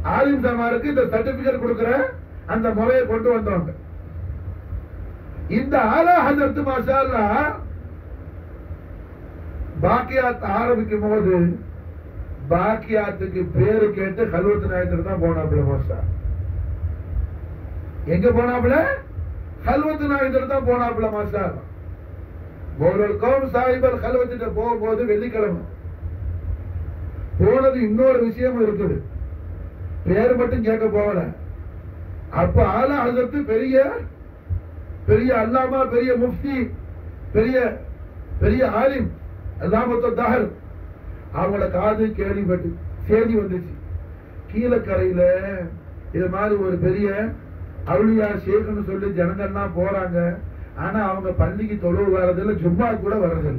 ஆலிம் சமாருக்கு இந்த சர்டிபிகேட் கொடுக்கிற அந்த முறையை கொண்டு வந்தவங்க இந்த ஆலா ஹசரத் மாஷா அல்லாஹ் பாக்கியாத் ஆரம்பிக்கும் போது பாக்கியாத்துக்கு பேரு கேட்டு கல்வத்து நாயத்தில் தான் போனாப்புல மாஷா எங்க போனாப்புல கல்வத்து நாயத்தில் தான் போனாப்புல மாஷா ஒரு கவுன் சாஹிபர் கல்வத்திட்ட போகும்போது வெள்ளிக்கிழமை போனது இன்னொரு விஷயம் இருக்குது பேர் மட்டும் கேட்க போகல அப்ப ஆலா ஹசரத்து பெரிய பெரிய அல்லாமா பெரிய முஃப்தி பெரிய பெரிய ஆலிம் அல்லாமத்த தஹர் அவங்களோட காது கேள்விப்பட்டு செய்தி வந்துச்சு கீழக்கரையில இது மாதிரி ஒரு பெரிய அவுளியா ஷேக்குன்னு சொல்லி ஜனங்கள்லாம் போறாங்க ஆனா அவங்க பள்ளிக்கு தொழுவு வர்றதில்ல ஜும்மா கூட வர்றதில்ல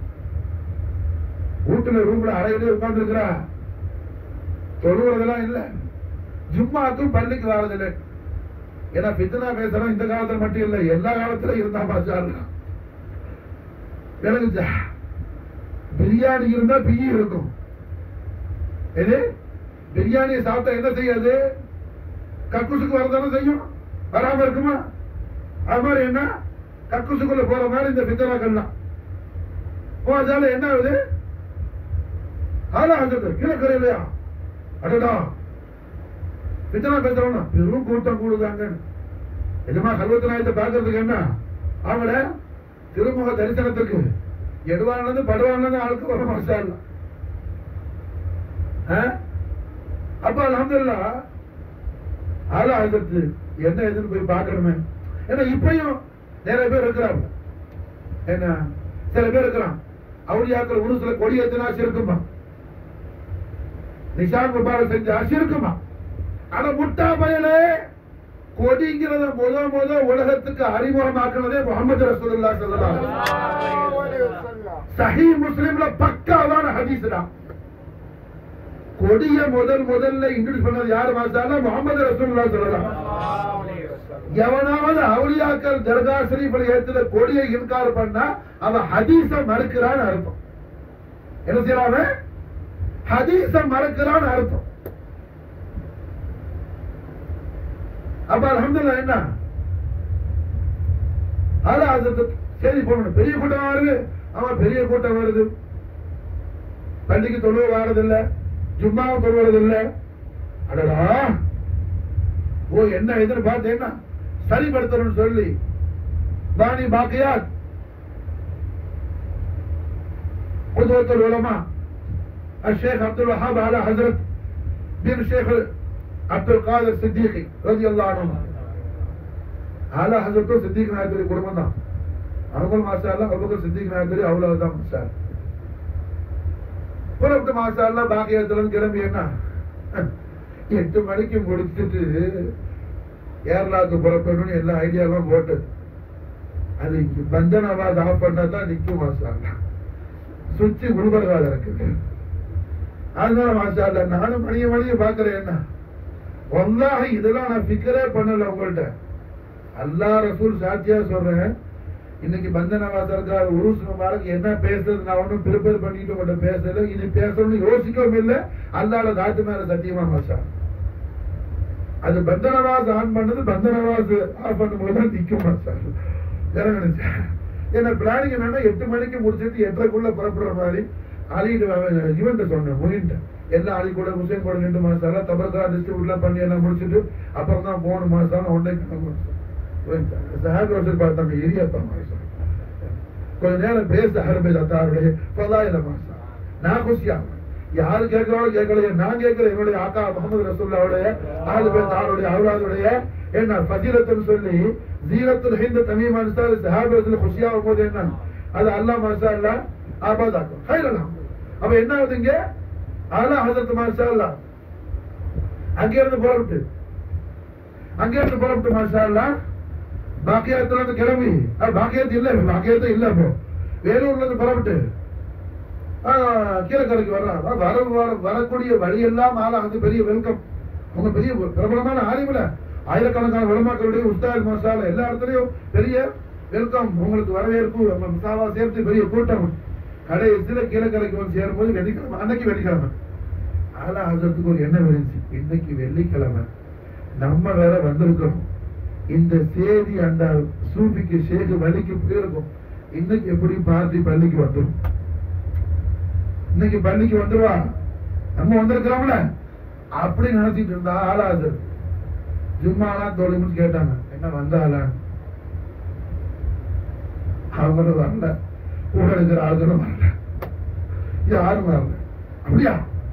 வீட்டுல ரூம்ல அறையிலே உட்கார்ந்து இருக்கிறா தொழுவுறதெல்லாம் இல்ல ஜும்மாக்கும் பள்ளிக்கு வர்றதில்லை ஏன்னா பித்தனா பேசுறோம் இந்த காலத்துல மட்டும் இல்ல எல்லா காலத்துல இருந்தா பாச்சாலாம் விளங்குச்சா பிரியாணி இருந்தா பியி இருக்கும் எது பிரியாணி சாப்பிட்டா என்ன செய்யாது கக்குசுக்கு வரதானே செய்யும் வராம இருக்குமா அது மாதிரி என்ன கக்குசுக்குள்ள போற மாதிரி இந்த பித்தனாக்கள்லாம் ஓ அதால என்ன ஆகுது ஆளா ஆகுது கீழக்கரை இல்லையா அடடா பித்தனா பேசுறோம்னா பெரும் கூட்டம் கூடுதாங்க எஜமா கல்வத்து நாயத்தை பார்க்கறதுக்கு என்ன அவங்கள திருமுக தரிசனத்துக்கு எடுவானது படுவானது ஆளுக்கு வர மாசால அப்ப அலமதுல்லா ஆளா ஆகிறது என்ன எதுன்னு போய் பார்க்கணுமே ஏன்னா இப்பயும் நிறைய பேர் இருக்கிறாங்க என்ன சில பேர் இருக்கிறான் அவளியாக்கள் ஒரு சில கொடி எத்தனை ஆசை இருக்குமா நிஷான் முபாரக் செஞ்ச ஆசை இருக்குமா ஆனா முட்டா பயலே கொடிங்கிறத முத முத உலகத்துக்கு அறிமுகமாக்குனதே முகமது ரசூலுல்லாஹ் ஸல்லல்லாஹு அலைஹி வஸல்லம் சஹீ முஸ்லிம்ல பக்காவான ஹதீஸ் தான் கொடிய முதல் முதல்ல இன்ட்ரோடியூஸ் பண்ணது யார் மாசால முகமது ரசூலுல்லாஹ் ஸல்லல்லாஹு அலைஹி வஸல்லம் எவனாவது அவுலியாக்கள் தர்கா ஷரீஃபில் ஏத்துல கொடியை இன்கார் பண்ணா அவன் ஹதீஸ மறுக்கிறான்னு அர்த்தம் என்ன செய்யறான் ஹதீஸ மறுக்கிறான்னு அர்த்தம் அப்ப அல்ஹம்துலில்லாஹ் என்ன அது அது சரி போகணும் பெரிய கூட்டம் வருது ஆமா பெரிய கூட்டம் வருது பள்ளிக்கு தொழுவ வாரதில்ல ஜும்மாவும் தொழுவதில்ல அடடா ஓ என்ன எதுன்னு பார்த்து என்ன சரிப்படுத்தணும்னு சொல்லி பாணி பாக்கியாத் قدوة العلماء الشيخ عبد الوهاب على حضرت بن شيخ عبد القادر الصديقي رضي الله عنه على حضرت صديق நாயகரி குடும்பம் தான் அவர்கள் மாஷா அல்லாஹ் அபூபக்கர் சித்திக் நாயகரி அவ்வளவுதான் மாஷா அல்லாஹ். புறப்பட்டு மாஷா அல்லாஹ் பாக்கியத்துல இருந்து கிளம்பி என்ன எட்டு மணிக்கு முடிச்சுட்டு கேரளாவுக்கு புறப்படணும்னு எல்லா ஐடியாவும் போட்டு அது பந்தனாபாத் ஆஃப் பண்ணா தான் நிக்கும் மாஷா அல்லாஹ். சுவிட்ச் குல்பர்கால இருக்குது அதனால மாஷா அல்லாஹ் நானும் மணிய மணிய பாக்குறேன் என்ன வல்லாஹி இதெல்லாம் நான் ஃபிக்கரே பண்ணல உங்கள்ட்ட அல்லாஹ் ரசூல் சாட்சியா சொல்றேன் இன்னைக்கு பந்தனவாச இருக்கார் உருஸ் முபாரக் என்ன பேசுறது நான் ஒன்றும் ப்ரிப்பேர் பண்ணிட்டு உங்கள்ட்ட பேசல இது பேசணும்னு யோசிக்கவும் இல்லை அல்லாட தாத்து மேல சத்தியமா மாஷா அது பந்தனவாஸ் ஆன் பண்ணது பந்தனவாஸ் ஆஃப் பண்ணும்போது தான் நிற்கும் மாஷா இறங்குனுச்சு என்ன பிளானிங் என்னன்னா எட்டு மணிக்கு முடிச்சிட்டு எட்டரைக்குள்ள புறப்படுற மாதிரி அலிட்டு இவன்ட்ட சொன்னேன் முயின்ட்ட எல்லாம் அலி கூட முஸ்லீம் கூட ரெண்டு மாசம் எல்லாம் தபர்கா டிஸ்ட்ரிபியூட்லாம் பண்ணி எல்லாம் முடிச்சிட்டு அப்புறம் தான் போகணும் மாசம் ஒன்றே கிளம்ப சஹாபி ஒருத்தர் பார்த்தாங்க இரியப்பா மாசம் கொஞ்ச நேரம் பேச ஆரம்பிச்ச அத்தாருடைய பதாயில மாசம் நான் குஷியா யாரு கேட்கிறாலும் கேட்கலையே நான் கேட்கிறேன் என்னுடைய ஆக்கா முகமது ரசூல்லாவுடைய ஆளு பேர் தாருடைய அவராதுடைய என்ன ஃபசீலத்துன்னு சொல்லி ஜீரத்துல் ஹிந்த் தமீம் அன்சார் சஹாபத்துல குஷியாகும் போது என்ன அது அல்லாஹ் மாஷா அல்லாஹ் ஆபாதாக்கும் ஹைரலாம் அப்ப என்ன ஆகுதுங்க அல்லாஹ் ஹஜரத் மாஷா அல்லாஹ் அங்க இருந்து புறப்பட்டு அங்க இருந்து புறப்பட்டு மாஷா அல்லாஹ் பாக்கியத்துல இருந்து கிளம்பி அஹ், பாக்கியத்து இல்ல பாக்கியத்து இல்ல இப்போ வேலூர்ல இருந்து புறப்பட்டு ஆஹ், கீழக்கரைக்கு வர்றான் அஹ், வர வர- வரக்கூடிய வழியெல்லாம் ஆளா வந்து பெரிய வெல்கம் அவங்க பெரிய பிரபலமான ஆலிமில ஆயிரக்கணக்கான விளமாக்களுடைய உஸ்தாத் மசாலா எல்லா இடத்துலயும் பெரிய வெல்கம் உங்களுக்கு வரவேற்பு நம்ம முசாவா சேர்த்து பெரிய கூட்டம் கடைசியில கீழக்கரைக்கு வந்து சேரும்போது வெள்ளிக்கிழமை அன்னைக்கு வெள்ளிக்கிழமை ஆனா அதற்கு ஒரு எண்ணம் இருந்துச்சு இன்னைக்கு வெள்ளிக்கிழமை நம்ம வேற வந்திருக்கிறோம் இந்த செய்தி அந்த சூபிக்கு ஷேகு வலிக்கு போயிருக்கும் இன்னைக்கு எப்படி பார்ட்டி பள்ளிக்கு வந்துடும் இன்னைக்கு பள்ளிக்கு வந்துருவா நம்ம வந்திருக்கிறோம்ல அப்படி நினைச்சிட்டு இருந்தா ஆளாது ஜும்மாலாம் தொழில்னு கேட்டாங்க என்ன வந்தாலான்னு அவங்களும் வரல கூட இருக்கிற ஆளுகளும் வரல யாரும் வரல அப்படியா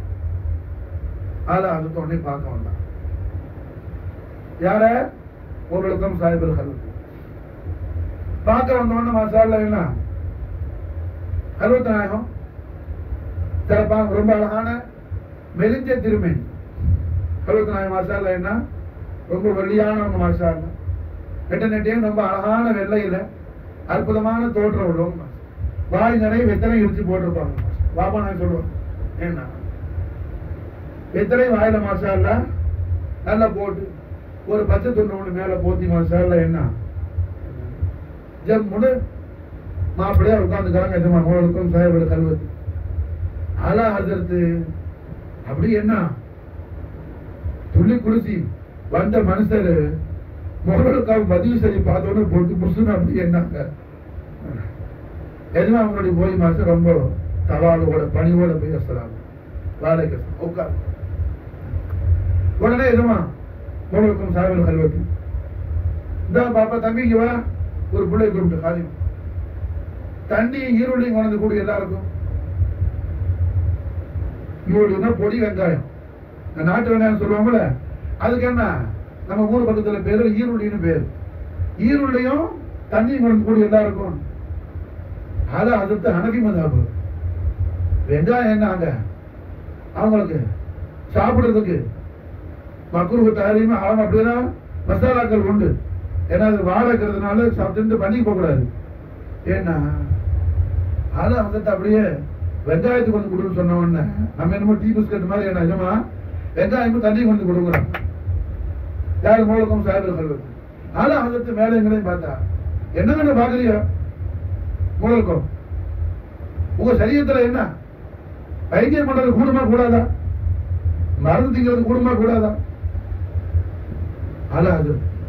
அத அது உடனே பார்க்க வந்தான் யார உங்களுக்கும் சாஹிபுல் ஹல்வத் பார்க்க வந்த உடனே மாசால என்ன ஹல்வத் நாயகம் சிறப்பாக ரொம்ப அழகான மெலிஞ்ச திருமேனி ஹல்வத் நாயகம் மாசால என்ன ரொம்ப வெள்ளியானவங்க மாசால நெட்ட நெட்டையும் ரொம்ப அழகான வெள்ளையில அற்புதமான தோற்றம் உள்ளவங்க வாய் நிறைய வெத்தனை இடிச்சு போட்டிருப்பாங்க பாபா நான் சொல்லுவேன் என்ன வெத்தனை வாயில மாசால நல்லா போட்டு ஒரு பச்சை துண்டு ஒண்ணு மேல போத்தி மாசால என்ன ஜம்முன்னு மாப்பிள்ளையா உட்காந்துக்கிறாங்க எஜமா உங்களுக்கும் சாயபடு கல்வத்து அலா ஹசரத்து அப்படி என்ன துள்ளி குளிச்சு வந்த மனுஷர் முகலுக்காக பதிவு செய்ய பார்த்தோன்னு பொறுத்து புருஷன் அப்படி என்னாங்க எதுவும் அவங்களுடைய போய் மாசம் ரொம்ப தவாலோட பணிவோட பேசலாம் வாழைக்கு உட்கார் உடனே எதுமா முகலுக்கும் சாயபடு கல்வத்து இந்த பாப்பா தம்பிங்க வா ஒரு பிள்ளை கூப்பிட்டு காலி தண்ணி ஈருள்ளையும் கொண்டு கூடிய எல்லாருக்கும் ஈருள்ளினா பொடி வெங்காயம் இந்த நாட்டு வெங்காயம் சொல்லுவாங்கல்ல அதுக்கு என்ன நம்ம ஊர் பக்கத்துல பேரு ஈருள்ளின்னு பேரு ஈருள்ளையும் தண்ணி கொண்டு கூடிய எல்லாருக்கும் அத அதுக்கு அனகி மதாபு வெங்காயம் என்ன அங்க அவங்களுக்கு சாப்பிடுறதுக்கு மக்குருக்கு தயாரியுமே அவங்க அப்படின்னா மசாலாக்கள் உண்டு ஏன்னா அது வாழ இருக்கிறதுனால சாப்பிட்டு பண்ணி போகக்கூடாது ஏன்னா அதை வந்துட்டு அப்படியே வெங்காயத்துக்கு வந்து கொடுன்னு சொன்ன உடனே நம்ம என்னமோ டீ பிஸ்கட் மாதிரி என்ன நிஜமா வெங்காயமும் தண்ணி கொண்டு கொடுக்குறோம் யார் மூலக்கும் சாயபர் கல்வத்து அதை வந்துட்டு மேலே எங்களையும் பார்த்தா என்னங்கன்னு பாக்குறியோ மூலக்கும் உங்க சரீரத்துல என்ன வைத்தியம் பண்றது கூடுமா கூடாதா மருந்து திங்கிறது கூடுமா கூடாதா அலாது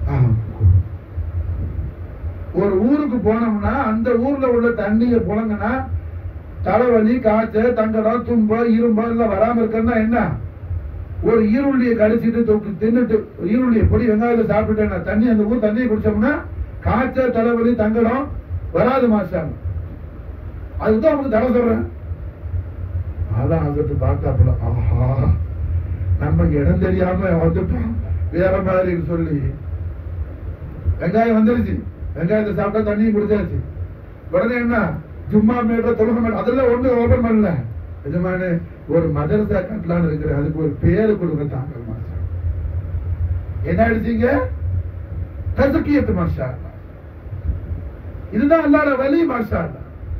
ஒரு ஊருக்கு போனோம்னா அந்த ஊர்ல உள்ள தண்ணியை புழங்கினா தலைவலி காய்ச்சல் தங்கடம் துன்பம் இரும்பம் எல்லாம் வராம இருக்கன்னா என்ன ஒரு ஈருள்ளியை கடிச்சிட்டு தொக்கு தின்னுட்டு ஈருள்ளியை பொடி வெங்காயத்தை சாப்பிட்டுட்டேன்னா தண்ணி அந்த ஊர் தண்ணியை குடிச்சோம்னா காய்ச்சல் தலைவலி தங்கடம் வராது மாஸ்டர் அதுதான் உங்களுக்கு தடை சொல்றேன் அதான் வந்துட்டு பார்த்தாப்புல ஆஹா நம்ம இடம் தெரியாம வந்துட்டோம் வேற மாதிரி சொல்லி வெங்காயம் வந்துருச்சு வெங்காயத்தை சாப்பிட்டா தண்ணியும் குடிச்சாச்சு உடனே என்ன ஜும்மா மேல தொழுக மேல அதெல்லாம் ஒண்ணு ஓபன் பண்ணல எஜமானு ஒரு மதரசா கட்டலான்னு இருக்கிற அதுக்கு ஒரு பேரு கொடுங்க தாங்கள் மாஸ்டர் என்ன அடிச்சீங்க தசுக்கியத்து மாஷா அல்லாஹ். இதுதான் அல்லாட வலி மாஷா அல்லாஹ்.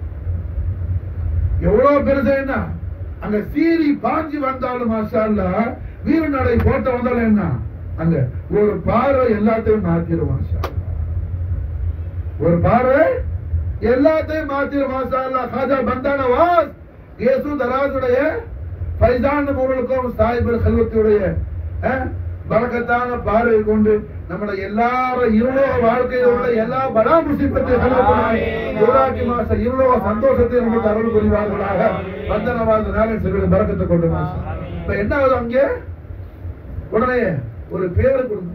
எவ்வளவு பெருசா என்ன அங்க சீறி பாஞ்சு வந்தாலும் மாஷா அல்லாஹ், வீர நடை போட்ட வந்தாலும் என்ன அங்க ஒரு பார்வை எல்லாத்தையும் மாத்திரும் மாஷா அல்லாஹ். ஒரு பார்வை எல்லாத்தையும் மாத்திரும் மாஷா அல்லாஹ். காஜா பந்தான வாஸ் இயேசு தராஜுடைய பைசான் முருளுக்கும் சாயிபர் கல்வத்துடைய பறக்கத்தான பார்வை கொண்டு நம்முடைய எல்லாரும் இருலோக வாழ்க்கையில் உள்ள எல்லா பலா முசிப்பத்தை யுவராட்சி மாச இருலோக சந்தோஷத்தை நமக்கு அருள் புரிவார்களாக வந்தனவாத நாளில் சிறுவர்கள் பறக்கத்தை கொண்டு மாசம் இப்ப என்ன ஆகுது அங்கே உடனே ஒரு பேரு கொடுங்க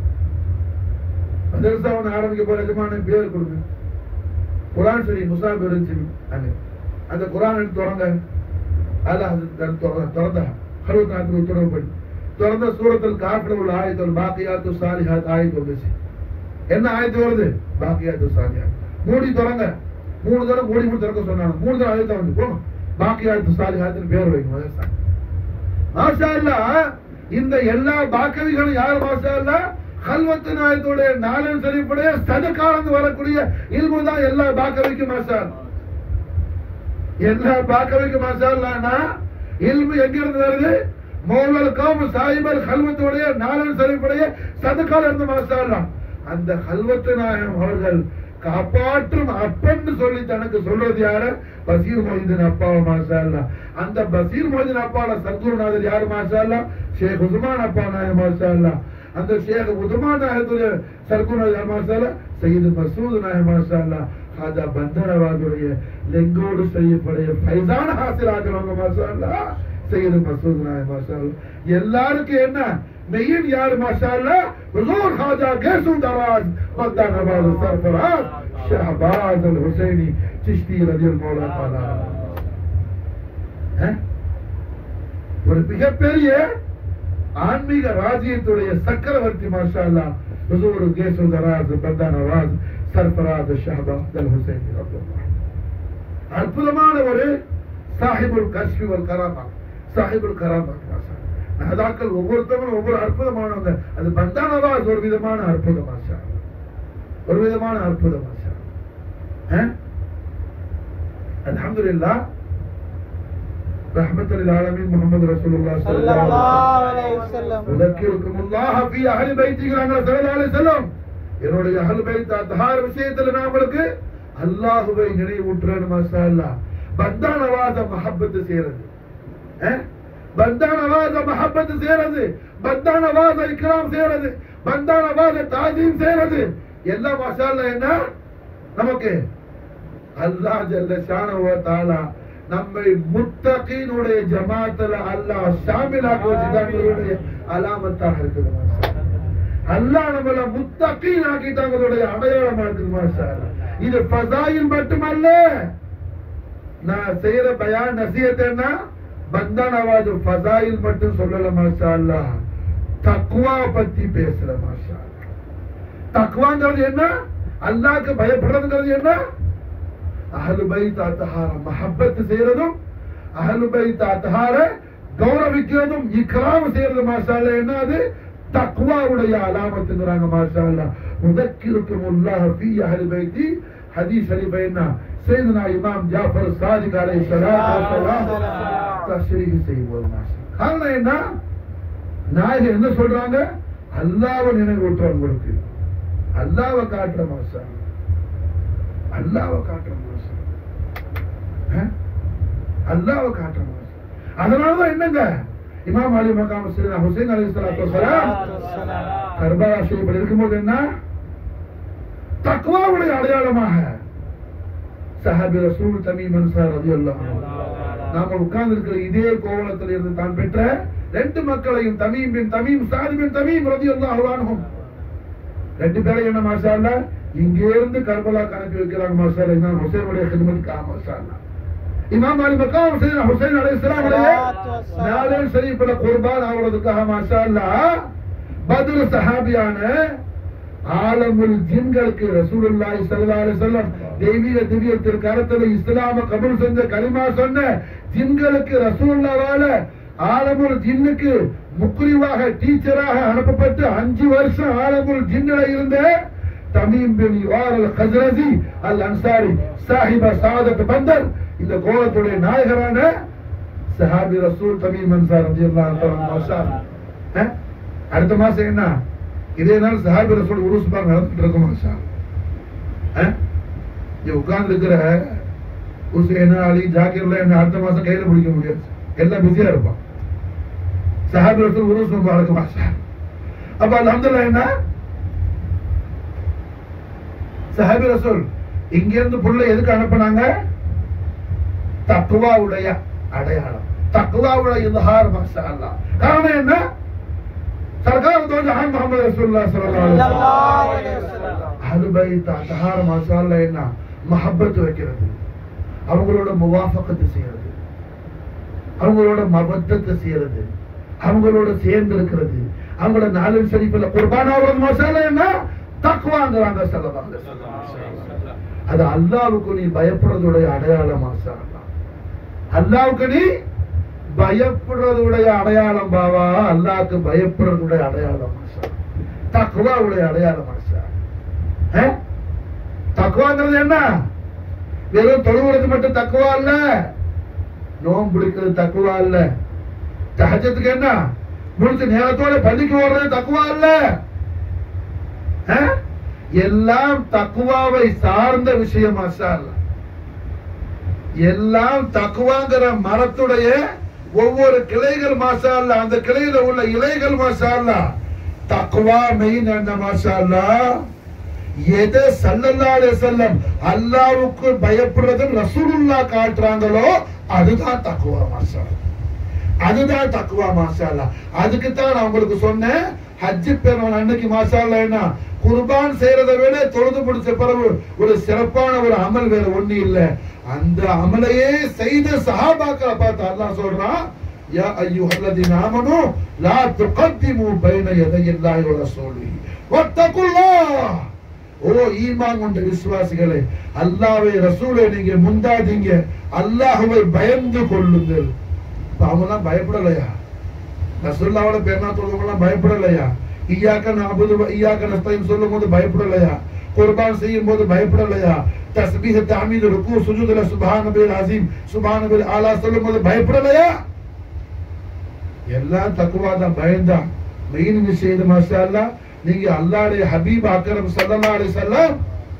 மதரசாவன் ஆரம்பிக்க போற எஜமான பேர் கொடுங்க குரான் சரி முசாப் இருந்துச்சு அங்க அந்த குரான் எடுத்து தொடங்க அதான் அது திற- திற- திறந்தா அறுபத்தி நான்கு உத்தரவுப்படி திறந்த சூரத்தில் காப்பில் உள்ள ஆயத்தல் பாக்கியாத்து சாலிஹாத் ஆயத்து வந்துச்சு என்ன ஆயத்து வருது பாக்கியாத்து சாலிஹாத் மூடி திறங்க மூணு தடவை மூடி மூடி திறக்க சொன்னாங்க மூணு தடவை ஆயத்தை வந்து போங்க பாக்கியாத்து சாலிஹாத்னு பேர் வைங்க மதரசா மாஷா அல்லாஹ், இந்த எல்லா பாக்கவிகளும் யார் மாஷா அல்லாஹ்? கல்வத்து நாயத்துடைய நாளின் சரிப்படைய சதக்காலந்து வரக்கூடிய இல்மு தான் எல்லா பாக்கவிக்கும் மாஷா அல்லாஹ். எல்லா பாக்கவிக்கும் மாஷா அல்லாஹ்னா இல்மு எங்க இருந்து வருது மௌலலுக்கும் சாயிபர் கல்வத்துடைய நாளின் சரிப்படைய சதக்கால இருந்து மாஷா அல்லாஹ். அந்த கல்வத்து நாயகம் அவர்கள் காப்பாற்றும் அப்பன்னு சொல்லி தனக்கு சொல்றது யாரு பசீர் மொய்தீன் அப்பாவை மாஷா அல்லாஹ். அந்த பசீர் மொய்தீன் அப்பாவோட சத்குருநாதர் யாரு மாஷா அல்லாஹ்? ஷேக் உஸ்மான் அப்பா நாயகம் மாஷா அல்லாஹ். அந்த ஷேக் உஸ்மான் நாயகத்துடைய சர்க்குருநாதர் யார் மாஷா அல்லாஹ்? சையது மசூத் நாயகம் மாஷா அல்லாஹ். ஹாஜா பந்தரவாதுடைய லெங்கோடு செய்யப்படைய ஃபைசான ஹாசிலாகிறவங்க மாஷா அல்லாஹ். சையது மசூத் நாயகம் மாஷா அல்லாஹ். எல்லாருக்கும் என்ன மெயின் யார் மாஷா அல்லாஹ்? ஹுசூர் ஹாஜா கேசு தராஜ் பந்தரவாது சர்ஃபராஜ் ஷஹபாஸ் அல் ஹுசைனி சிஷ்டி ரதியல் மௌலா தாலா அஹ்? ஒரு மிகப்பெரிய ஆன்மீக ராஜ்யத்துடைய சக்கரவர்த்தி மாஷா அல்லாஹ் ஹுசூர் கேசு தராஜ் பந்தரவாஜ் சர்ஃபராஜ் ஷஹபாஸ் அல் ஹுசைனி ரதியல்லாஹு அற்புதமான ஒரு சாஹிபுல் கஷ்மி வல் கராமா சாஹிபுல் கராமா அதாக்கள் ஒவ்வொருத்தவங்களும் ஒவ்வொரு அற்புதமானவங்க அது பந்தானவாஸ் ஒரு விதமான அற்புதம் மாஷா அல்லாஹ். ஒரு விதமான அற்புதம் மாஷா அல்லாஹ். அல்ஹம்துலில்லாஹ் رحمة للعالمين محمد رسول الله صلى الله عليه ஸல்லல்லாஹு وسلم அலைஹி வஸல்லம் உதக்கிருக்கும் அல்லாஹ் ஃபீ அஹ்லி பைத்திக்கிறாங்க ஸல்லல்லாஹு அலைஹி வஸல்லம் என்னுடைய அஹ்ல் பைத் அத்ஹார் விஷயத்துல நான் உங்களுக்கு அல்லாஹ்வை நினைவூட்டுறேன் மாஷா அல்லாஹ் பந்தா நவாஸ மஹப்பத் செய்யறது அஹ்? பந்தா நவாஸ மஹப்பத் செய்யறது பந்தா நவாஸ இக்ராம் செய்யறது பந்தா நவாஸ தாஜீம் செய்யறது எல்லாம் மாஷா அல்லாஹ் என்ன நமக்கு அல்லாஹ் ஜல்ல ஷானஹு வ தஆலா நம்மை முத்தகீனுடைய ஜமாத்துல அல்லாஹ் ஷாமிலாக வச்சுட்டாங்களுடைய அலாமத்தாக இருக்குது மாஷா அல்லாஹ். அல்லாஹ் நம்மள முத்தகீன் ஆக்கிட்டாங்களுடைய அடையாளமா இருக்குது மாஷா அல்லாஹ். இது ஃபசாயில் மட்டுமல்ல நான் செய்யற பயான் நசியத் என்ன பந்தா நவாஜ் ஃபசாயில் மட்டும் சொல்லல மாஷா அல்லாஹ் தக்வா பத்தி பேசுற மாஷா அல்லாஹ். தக்வாங்கிறது என்ன அல்லாஹ்க்கு பயப்படுறதுங்கிறது என்ன அஹ்லு பைத் அத்தஹார மஹப்பத் செய்யறதும் அஹ்லு பைத் அத்தஹார கௌரவிக்கிறதும் இக்ராம் செய்யறது மாஷா அல்லாஹ் என்ன அது தக்வாவுடைய அலாமத்துங்கிறாங்க மாஷா அல்லாஹ் முதக்கிருக்கும் அல்லாஹ் ஃபீ அஹ்லி பைத்தி ஹதீஸ் ஷரீஃப் என்ன சையதுனா இமாம் ஜாஃபர் சாதிக் அலைஹி ஸலாத்து வஸலாம் தஸ்ரீஹ் செய்வோம் மாஷா காரணம் என்ன நாயகர் என்ன சொல்றாங்க அல்லாஹ்வை நினைவூட்டுறோம் உங்களுக்கு அல்லாஹ்வை காட்டுற மாஷா அல்லாஹ்வை காட்டுற மாஷா அஹ்? அல்லாஹ்வை காட்டுற மாஷா அதனாலதான் என்னங்க இமாம் அலி மகாம் சையதுனா ஹுசைன் அலைஹிஸ்ஸலாத்து வஸலாம் கர்பலா ஷரீஃபில் இருக்கும்போது என்ன தக்வாவுடைய அடையாளமாக சஹாபி ரசூல் தமீம் அன்சார் ரலியல்லாஹு அன்ஹு நாம உட்கார்ந்து இருக்கிற இதே கோவலத்தில் இருந்து தான் பெற்ற ரெண்டு மக்களையும் தமீம் பின் தமீம் சாதி பின் தமீம் ரலியல்லாஹு அன்ஹும் ரெண்டு பேரும் என்ன மாஷா அல்லாஹ் இங்கே இருந்து கர்பலாக்கு அனுப்பி வைக்கிறாங்க மாஷா அல்லாஹ் இமாம் ஹுசைனுடைய ஹிதமத்துக்காக மாஷா அல்லாஹ் இமாம் அலி மக்காம் சையதுனா ஹுசைன் அலைஹிஸ்ஸலாம் உடைய நாளே ஷரீஃப்ல குர்பான் ஆவறதுக்காக மாஷா அல்லாஹ் பத்ர் சஹாபியான ஆலமுல் ஜின்களுக்கு ரசூலுல்லாஹி ஸல்லல்லாஹு அலைஹி வஸல்லம் தெய்வீக திவ்யத்திற்கு கருத்துல இஸ்லாம கபூல் செஞ்ச கலிமா சொன்ன ஜின்களுக்கு ரசூலுல்லாஹால ஆலமுல் ஜின்னுக்கு முக்ரிவாக டீச்சராக அனுப்பப்பட்டு அஞ்சு வருஷம் ஆலமுல் ஜின்னில இருந்த தமீம் பின் யுவார் அல் கஸ்ரஜி அல் அன்சாரி சாஹிப சாதத் பந்தர் இந்த கோலத்துடைய நாயகரான சஹாபி ரசூல் தமீம் அன்சார் ரலியல்லாஹு தஆலா மாஷா அல்லாஹ். அடுத்த மாசம் என்ன இதே நாள் சஹாபி ரசூல் உருஸ் பாங்க நடந்துட்டு இருக்கும் மாஷா அல்லாஹ். இங்க உட்கார்ந்து இருக்கிற உசேனா அலி ஜாக்கிர்ல என்ன அடுத்த மாசம் கையில பிடிக்க முடியாது எல்லாம் பிஸியா இருப்பான் சஹாபி ரசூல் உருஸ் முபாரக் மாஷா அல்லாஹ். அப்ப அல்ஹம்துலில்லாஹ் என்ன சஹாபி ரசூல் இங்க இருந்து புள்ள எதுக்கு அனுப்புனாங்க தக்குவாவுடைய அடையாளம் தக்குவாவுடைய இல்ஹார் மாஷா அல்லாஹ் காரணம் என்ன சர்க்கார் தோ ஜஹான் முஹம்மது ரசூலுல்லாஹ் ஸல்லல்லாஹு அலைஹி ஸல்லல்லாஹு வஸல்லம் அலைஹி வஸல்லம் அஹ்லு பைத் அத்ஹார் மாஷா அல்லாஹ் என்ன மஹப்பத் வைக்கிறது அவங்களோட முவாஃபகத் செய்யறது அவங்களோட மபத்தத்தை செய்யறது அவங்களோட சேர்ந்து இருக்கிறது அவங்களோட நாலு ஷரீஃப்ல குர்பான் ஆகுறது மாஷா அல்லாஹ் என்ன தக்வாங்கிறாங்க ஸல்லல்லாஹு அலைஹி வஸல்லம் அது அல்லாவுக்கு நீ பயப்படுறதுடைய அடையாளம் மாஷா அல்லாஹ் அல்லாவுக்கு நீ பயப்படுறதுடைய அடையாளம் பாவா அல்லாஹ்க்கு பயப்படுறதுடைய அடையாளம் மாஷா தக்வாவுடைய அடையாளம் மாஷா அஹ்? தக்வாங்கிறது என்ன வெறும் தொழுவுறது மட்டும் தக்குவா இல்ல நோம்பு பிடிக்கிறது தக்குவா இல்ல தஹஜத்துக்கு என்ன முடிச்சு நேரத்தோட பள்ளிக்கு ஓடுறது தக்குவா இல்ல அஹ்? எல்லாம் தக்குவாவை சார்ந்த விஷயம் மாஷா அல்லாஹ். எல்லாம் தக்குவாங்கிற மரத்துடைய ஒவ்வொரு கிளைகள் மாஷா அல்லாஹ். அந்த கிளையில உள்ள இலைகள் மாஷா அல்லாஹ். தக்குவா மெயின் என்ன மாஷா அல்லாஹ். எதை ஸல்லல்லாஹு அலைஹி வஸல்லம் அல்லாஹ்வுக்கு பயப்படுறது ரசூலுல்லா காட்டுறாங்களோ அதுதான் தக்குவா மாஷா அல்லாஹ். அதுதான் தக்குவா மாஷா அல்லாஹ். அதுக்கு தான் நான் உங்களுக்கு சொன்னேன் ஹஜ் பெருமாள் அன்னைக்கு மாஷா அல்லாஹ் என்ன குர்பான் செய்யறதை விட தொழுது முடிச்ச பிறகு ஒரு சிறப்பான ஒரு அமல் வேற ஒண்ணு இல்ல அந்த அமலையே செய்த சஹாபாக்களை பார்த்து அல்லாஹ் சொல்றான் யா அய்யுஹல்லதீன ஆமனு லா துகத்திமு பைன யதையில்லாஹி வ ரசூலிஹி வத்தகுல்லாஹ் ஓ ஈமான் கொண்ட விசுவாசிகளே அல்லாஹ்வை ரசூலை நீங்க முந்தாதீங்க அல்லாஹ்வை பயந்து கொள்ளுங்கள் இப்ப அவங்கலாம் பயப்படலையா ரசூல்லாவோட பேர்னா தொழுவங்களாம் பயப்படலையா ஈயாக்க நாபுது ஈயாக்க நஸ்தைன் சொல்லும் போது பயப்படலையா குர்பான் செய்யும் போது பயப்படலையா தஸ்பீஹ் தஹமீத் ருக்கு சுஜூதுல சுப்ஹான பில் அஸீம் சுப்ஹான பில் ஆலா சொல்லும் போது பயப்படலையா எல்லாம் தக்குவா தான் பயந்தா மெயின் விஷயம் மாஷா அல்லாஹ் நீங்க அல்லாஹ்வுடைய ஹபீப் அக்ரம் ஸல்லல்லாஹு அலைஹி வஸல்லம்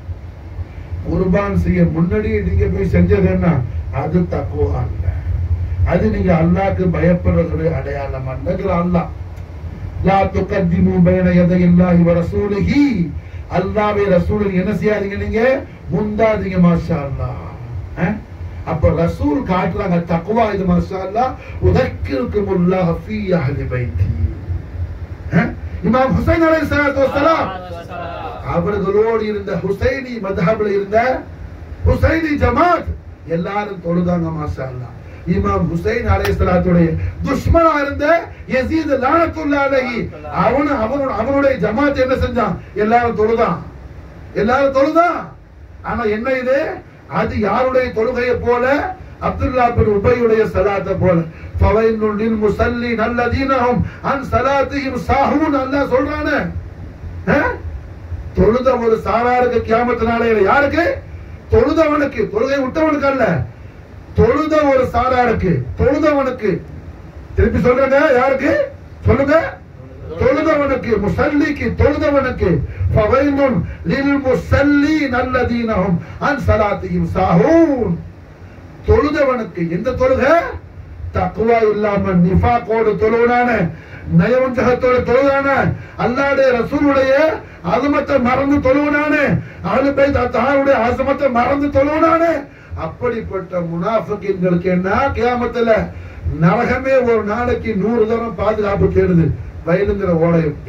குர்பான் செய்ய முன்னாடியே நீங்க போய் செஞ்சது என்ன அது தக்குவா இல்ல அது நீங்க அல்லாஹ்க்கு பயப்படுறதுடைய அடையாளம் அல்லங்கிற அல்லாஹ் லா துகத்திமு பைன யதையில்லாஹி வ ரசூலிஹி அல்லாஹ்வை ரசூலுக்கு என்ன செய்யாதீங்க நீங்க முந்தாதீங்க மாஷா அல்லாஹ் அஹ்? அப்ப ரசூல் காட்டுறாங்க தக்வா இது மாஷா அல்லாஹ் உதக்கிருக்குமுல்லாஹ் ஃபீ அஹ்லி பைத்தி அஹ்? இமாம் ஹுசைன் அலைஹிஸ்ஸலாத்து வஸ்ஸலாம் அவர்களோடு இருந்த ஹுசைனி மதஹப்ல இருந்த ஹுசைனி ஜமாத் எல்லாரும் தொழுதாங்க மாஷா அல்லாஹ் இமாம் ஹுசைன் அலைஹிஸ்ஸலாத்துடைய துஷ்மனா இருந்த யசீத் லானத்துல்லாஹி அலைஹி அவன் அவனோட அவனுடைய ஜமாத் என்ன செஞ்சான் எல்லாரும் தொழுதான் எல்லாரும் தொழுதான் ஆனா என்ன இது அது யாருடைய தொழுகையை போல அப்துல்லா பின் உபையுடைய சலாத்தை போல ஃபவைனுல் லில் முஸல்லின் அல்லதீனஹும் அன் ஸலாத்திஹிம் சாஹூன் அல்லாஹ் சொல்றானே அஹ்? தொழுத ஒரு சாராருக்கு கியாமத்து நாளையில யாருக்கு தொழுதவனுக்கு தொழுகை விட்டவனுக்கு அல்ல தொழுத ஒரு சாராருக்கு தொழுதவனுக்கு திருப்பி சொல்றேங்க யாருக்கு சொல்லுங்க தொழுதவனுக்கு முசல்லிக்கு தொழுதவனுக்கு ஃபவைலுன் லில் முஸல்லீன் அல்லதீனஹும் அன் ஸலாத்திஹிம் சாஹூன் தொழுதவனுக்கு எந்த தொழுகை தக்குவா இல்லாம நிஃபாக்கோடு தொழுவனான நயவஞ்சகத்தோட தொழுதான அல்லாடைய ரசூலுடைய அசமத்தை மறந்து தொழுவனானே அழுப்பை தாருடைய அசமத்தை மறந்து தொழுவனானே அப்படிப்பட்ட முனாஃபிக்கின்களுக்கு என்ன கியாமத்துல நரகமே ஒரு நாளைக்கு நூறு தரம் பாதுகாப்பு தேடுது வயலுங்கிற ஓடையை விட்டு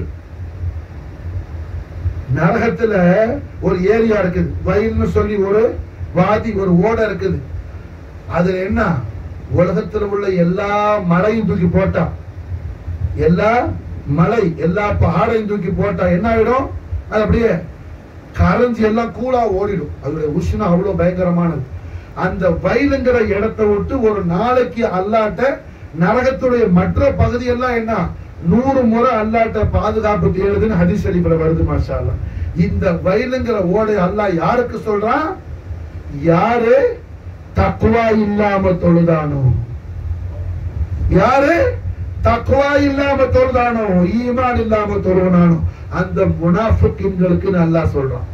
நரகத்துல ஒரு ஏரியா இருக்குது வயல்னு சொல்லி ஒரு வாதி ஒரு ஓடை இருக்குது அதுல என்ன உலகத்துல உள்ள எல்லா மலையும் தூக்கி போட்டா எல்லா மலை எல்லா பहाடையும் தூக்கி போட்டா என்ன ஆயிடும் அது அப்படியே கரைஞ்சி எல்லாம் கூலா ஓடிடும் அதோட உஷ்ணம் அவ்வளவு பயங்கரமானது அந்த வயலுங்கிற இடத்தை விட்டு ஒரு நாளைக்கு அல்லாட்ட நரகத்துடைய மற்ற பகுதி எல்லாம் என்ன நூறு முறை அல்லாட்ட பாதுகாப்பு தேடுதுன்னு ஹதீஸ் ஷரீஃப்ல வருது மாஷா அல்லாஹ். இந்த வயலுங்கிற ஓடை அல்லாஹ் யாருக்கு சொல்றான் யாரு தக்குவா இல்லாம தொழுதானோ யாரு தக்குவா இல்லாம தொழுதானோ ஈமான் இல்லாம தொழுவனானோ அந்த முனாஃபிக்கின்களுக்கு அல்லாஹ் சொல்றான்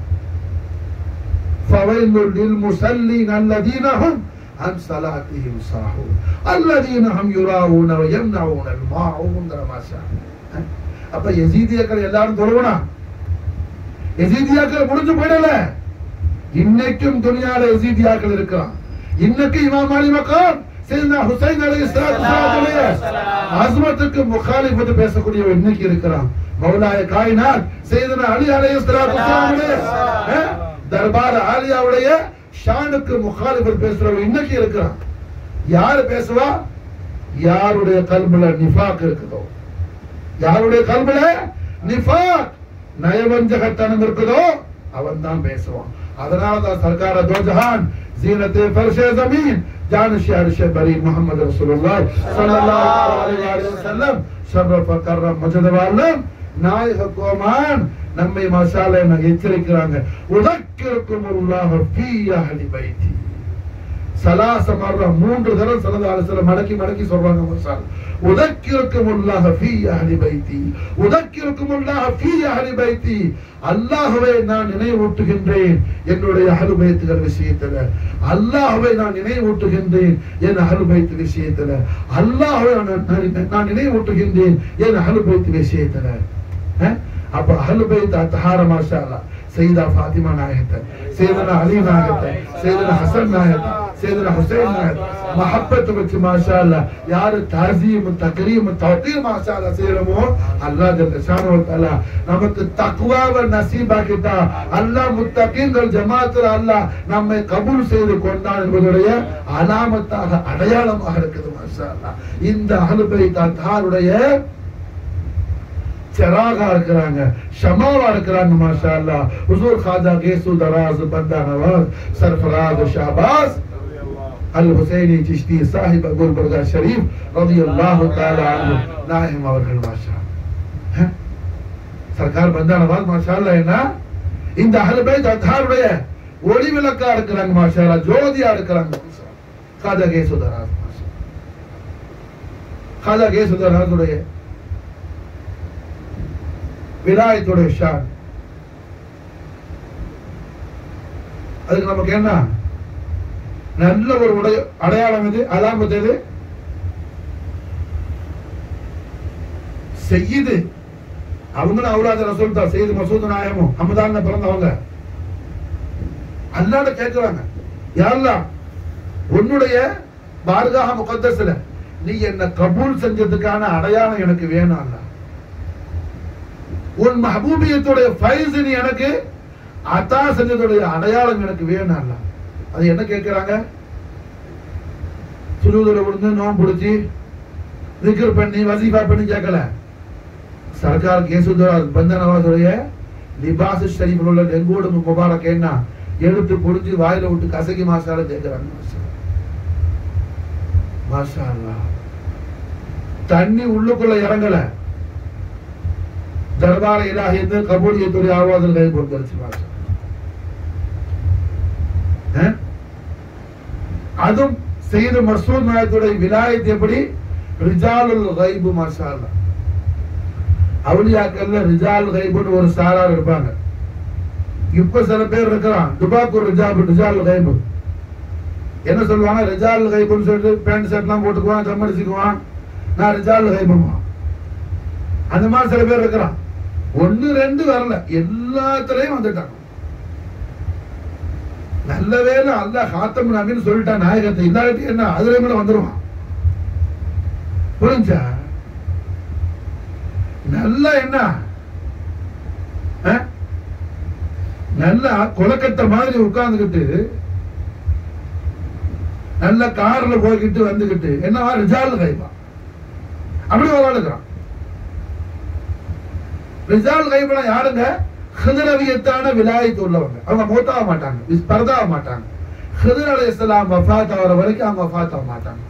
فويل للمصلين الذين هم عن صلاتهم ساهون الذين هم يراؤون ويمنعون الماعون ما شاء அப்ப எசீதியாக்கள் எல்லாரும் தொழுவனா எசீதியாக்கள் முடிஞ்சு போயிடல இன்னைக்கும் துணியால எசீதியாக்கள் இருக்கான் இன்னைக்கு இமாம் அலி மக்காம் சையதுனா ஹுசைன் அலைஹிஸ்ஸலாத்துடைய அஸ்மத்துக்கு முகாலிஃபத் பேசக்கூடியவன் இன்னைக்கு இருக்கிறான் மௌலாய காயினாத் சையதுனா அலி அலைஹிஸ்ஸலாத்துடைய அஹ், தர்பார் ஆலியாவுடைய ஷானுக்கு முகாலிஃபத் பேசுறவன் இன்னைக்கு இருக்கிறான் யாரு பேசுவா யாருடைய கல்புல நிஃபாக் இருக்குதோ யாருடைய கல்புல நிஃபாக் நயவஞ்சகத்தனம் இருக்குதோ அவன் தான் பேசுவான் அதனால தான் சர்க்கார தோ ஜஹான் ஜீனத் ஃபர்ஷே ஜமீன் ஜானிஷ் அரிஷ பரி முஹம்மது ரசூலுல்லாஹ் ஸல்லல்லாஹு அலைஹி வஸல்லம் ஷரஃப கர்ரம் மஜத வாலம் நாயக கோமான் நம்மை மசாலா எச்சரிக்கிறாங்க உதக்கிருக்கும் அல்லாஹ் ஃபீ அஹ்லி பைத்தி சலாச மர்ற மூன்று தடவை சல்லல்லாஹு அலைஹி வஸல்லம் மடக்கி மடக்கி சொல்றாங்க மசால் உதக்கிருக்குமுல்லாஹ ஃபீ அஹ்லி பைத்தி உதக்கிருக்குமுல்லாஹ ஃபீ அஹ்லி பைத்தி அல்லாஹ்வை நான் நினைவூட்டுகின்றேன் என்னுடைய அஹ்லு பைத்துகள் விஷயத்துல அல்லாஹ்வை நான் நினைவூட்டுகின்றேன் என் அஹ்லு பைத்து விஷயத்துல அல்லாஹ்வை நான் நான் நான் நினைவூட்டுகின்றேன் என் அஹ்லு பைத்து விஷயத்துல அஹ்? அப்ப அஹ்லு பைத் அத்தஹார மாஷா அல்லாஹ் சையதா ஃபாத்திமா நாயகத்தை சையதனா அலி நாயகத்தை சையதனா ஹசன் நாயகத்தை சையதனா ஹுசைன் நாயகத்தை மஹப்பத் வச்சு மாஷா அல்லாஹ் யாரு தாசீம் தக்ரீம் தௌகீர் மாஷா அல்லாஹ் செய்யறோமோ அல்லாஹ் ஜல்ல ஷானு வ தஆலா நமக்கு தக்வாவை நசீபாக்கிட்டா அல்லாஹ் முத்தகீன்கள் ஜமாத்துல அல்லாஹ் நம்மை கபூல் செய்து கொண்டான் என்பதுடைய அலாமத்தாக அடையாளமாக இருக்குது மாஷா அல்லாஹ் இந்த அஹ்லுபை தாருடைய चरागा இருக்கிறாங்க ஷமாவா இருக்கிறாங்க மாஷா அல்லாஹ் हुजूर खाजा गेसु दराज बंदा नवाज सरफराज शाहबाज அல் ஹுசைனி சிஷ்டி சாஹிப் குல்பர்கா ஷரீஃப் ரலியல்லாஹு தஆலா அன்ஹு நாயிம் அவர்கள் மாஷா அஹ்? சர்க்கார் பந்தா நவாஸ் மாஷா அல்லாஹ் என்ன இந்த அஹ்ல் பைத் அத்தாருடைய ஒளி விளக்கா இருக்கிறாங்க மாஷா அல்லாஹ் ஜோதியா இருக்கிறாங்க மாஷா அல்லாஹ். खाजा गेसु दराज மாஷா खाजा गेसு दराஜுடைய விலாயத்துடைய ஷான் அதுக்கு நமக்கு என்ன நல்ல ஒரு உடைய அடையாளம் இது அலாமத் எது செய்யுது அவங்களும் அவுலாத ரசூல் தான் செய்து மசூத் நாயமும் அமதான் பிறந்தவங்க அல்லாட கேட்கிறாங்க யாரெல்லாம் உன்னுடைய பார்காக முகத்தஸ்ல நீ என்ன கபூல் செஞ்சதுக்கான அடையாளம் எனக்கு வேணும் அல்ல உன் மஹபூபியத்துடைய ஃபைஸ் நீ எனக்கு அத்தா செஞ்சதுடைய அடையாளம் எனக்கு வேணும் அல்ல அது என்ன கேட்கிறாங்க சுஜூதுல விழுந்து நோம் பிடிச்சி திக்ர் பண்ணி வசீஃபா பண்ணி கேட்கல சர்க்கார் கேசுதரா பந்தனவாசுடைய லிபாஸ் ஷரீஃபில் உள்ள நெங்கோடு முபாரக் என்ன எடுத்து புடிஞ்சு வாயில விட்டு கசக்கி மாசால கேட்கிறாங்க மாஷா அல்லாஹ் தண்ணி உள்ளுக்குள்ள இறங்கல दरबार इलाही में कबूलियतुल आवाज गए बोल कर माशा हैं அதும் செய்து மசூத் நாயத்துடைய விலாயத் எப்படி ரிஜாலுல் கைபு மாஷா அல்லாஹ் அவுலியாக்கள்ல ரிஜால் கைபுன்னு ஒரு சாரார் இருப்பாங்க இப்ப சில பேர் இருக்கிறான் துபாக்கூர் ரிஜாபு ரிஜால் கைபு என்ன சொல்லுவாங்க ரிஜால் கைபுன்னு சொல்லிட்டு பேண்ட் ஷர்ட்லாம் போட்டுக்குவான் சம்மடிச்சுக்குவான் நான் ரிஜால் கைபுமா அந்த மாதிரி சில பேர் இருக்கிறான் ஒண்ணு ரெண்டு வரல எல்லாத்துலயும் வந்துட்டாங்க நல்ல வேலை அல்லாஹ் ஹாத்தம் நபின்னு சொல்லிட்டான் நாயகத்தை இல்லாட்டி என்ன அதுல மேல வந்துருவான் புரிஞ்சா நல்ல என்ன அஹ்? நல்லா கொலக்கட்டை மாதிரி உட்கார்ந்துகிட்டு நல்ல கார்ல போய்கிட்டு வந்துகிட்டு என்னவா ரிஜால் கைவா அப்படி ஒரு ஆள் இருக்கிறான் ரிஜால் கைபெல்லாம் யாருங்க ஹிதரவியத்தான விலாயத்து உள்ளவங்க அவங்க மூத்தாக மாட்டாங்க விஸ்- பரதாக மாட்டாங்க ஹிதர் அலை இஸ்லாம் வஃபாத் ஆகிற வரைக்கும் அவங்க வஃபாத் ஆக மாட்டாங்க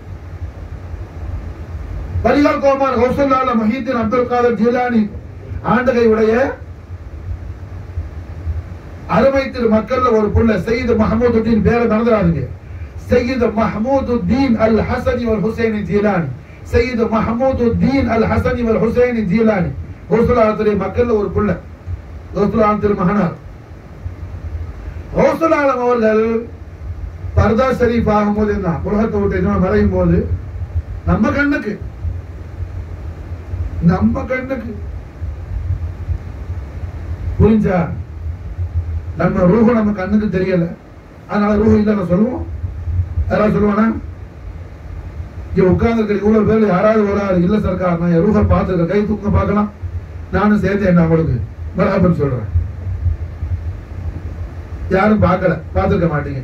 பரிகால் கோமான் ஹவுசுல்லால மஹீத்தின் அப்துல் காதர் ஜீலானி ஆண்டகை உடைய அருமை திரு மக்கள்ல ஒரு புள்ள சையது மஹமூதுddin பேரை மறந்துடாதீங்க சையது மஹமூதுddin அல் ஹசனி வல் ஹுசைனி ஜீலானி சையது மஹமூதுddin அல் ஹசனி வல் ஹுசைனி ஜீலானி ஹவுசுல்லாத்துடைய மக்கள்ல ஒரு புள்ள ஹவுசுல்லான் திரு மகனார் ஹவுசுல்லாலம் அவர்கள் பர்தா ஷரீஃப் ஆகும்போது என்ன உலகத்தை விட்டு என்ன மறையும் போது நம்ம கண்ணுக்கு நம்ம கண்ணுக்கு புரிஞ்சா நம்ம ரூஹு நம்ம கண்ணுக்கு தெரியல அதனால ரூஹு இல்லைன்னு சொல்லுவோம் யாராவது சொல்லுவானா இங்க உட்கார்ந்து இவ்வளவு பேர் யாராவது ஒரு ஆள் இல்ல சர்க்கார் நான் என் ரூஹை பார்த்துருக்கேன் கை தூக்க பார்க்கலாம் நானும் சேர்த்து என்ன உங்களுக்கு மரபன் சொல்றேன் யாரும் பார்க்கல பார்த்துருக்க மாட்டீங்க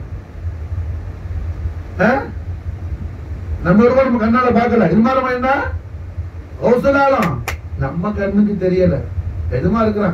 ஆ? நம்ம ஒரு நம்ம கண்ணால பார்க்கல இருமாரம் என்ன ஔசலாலம் நம்ம கண்ணுக்கு தெரியல எதுமா இருக்கிறாங்க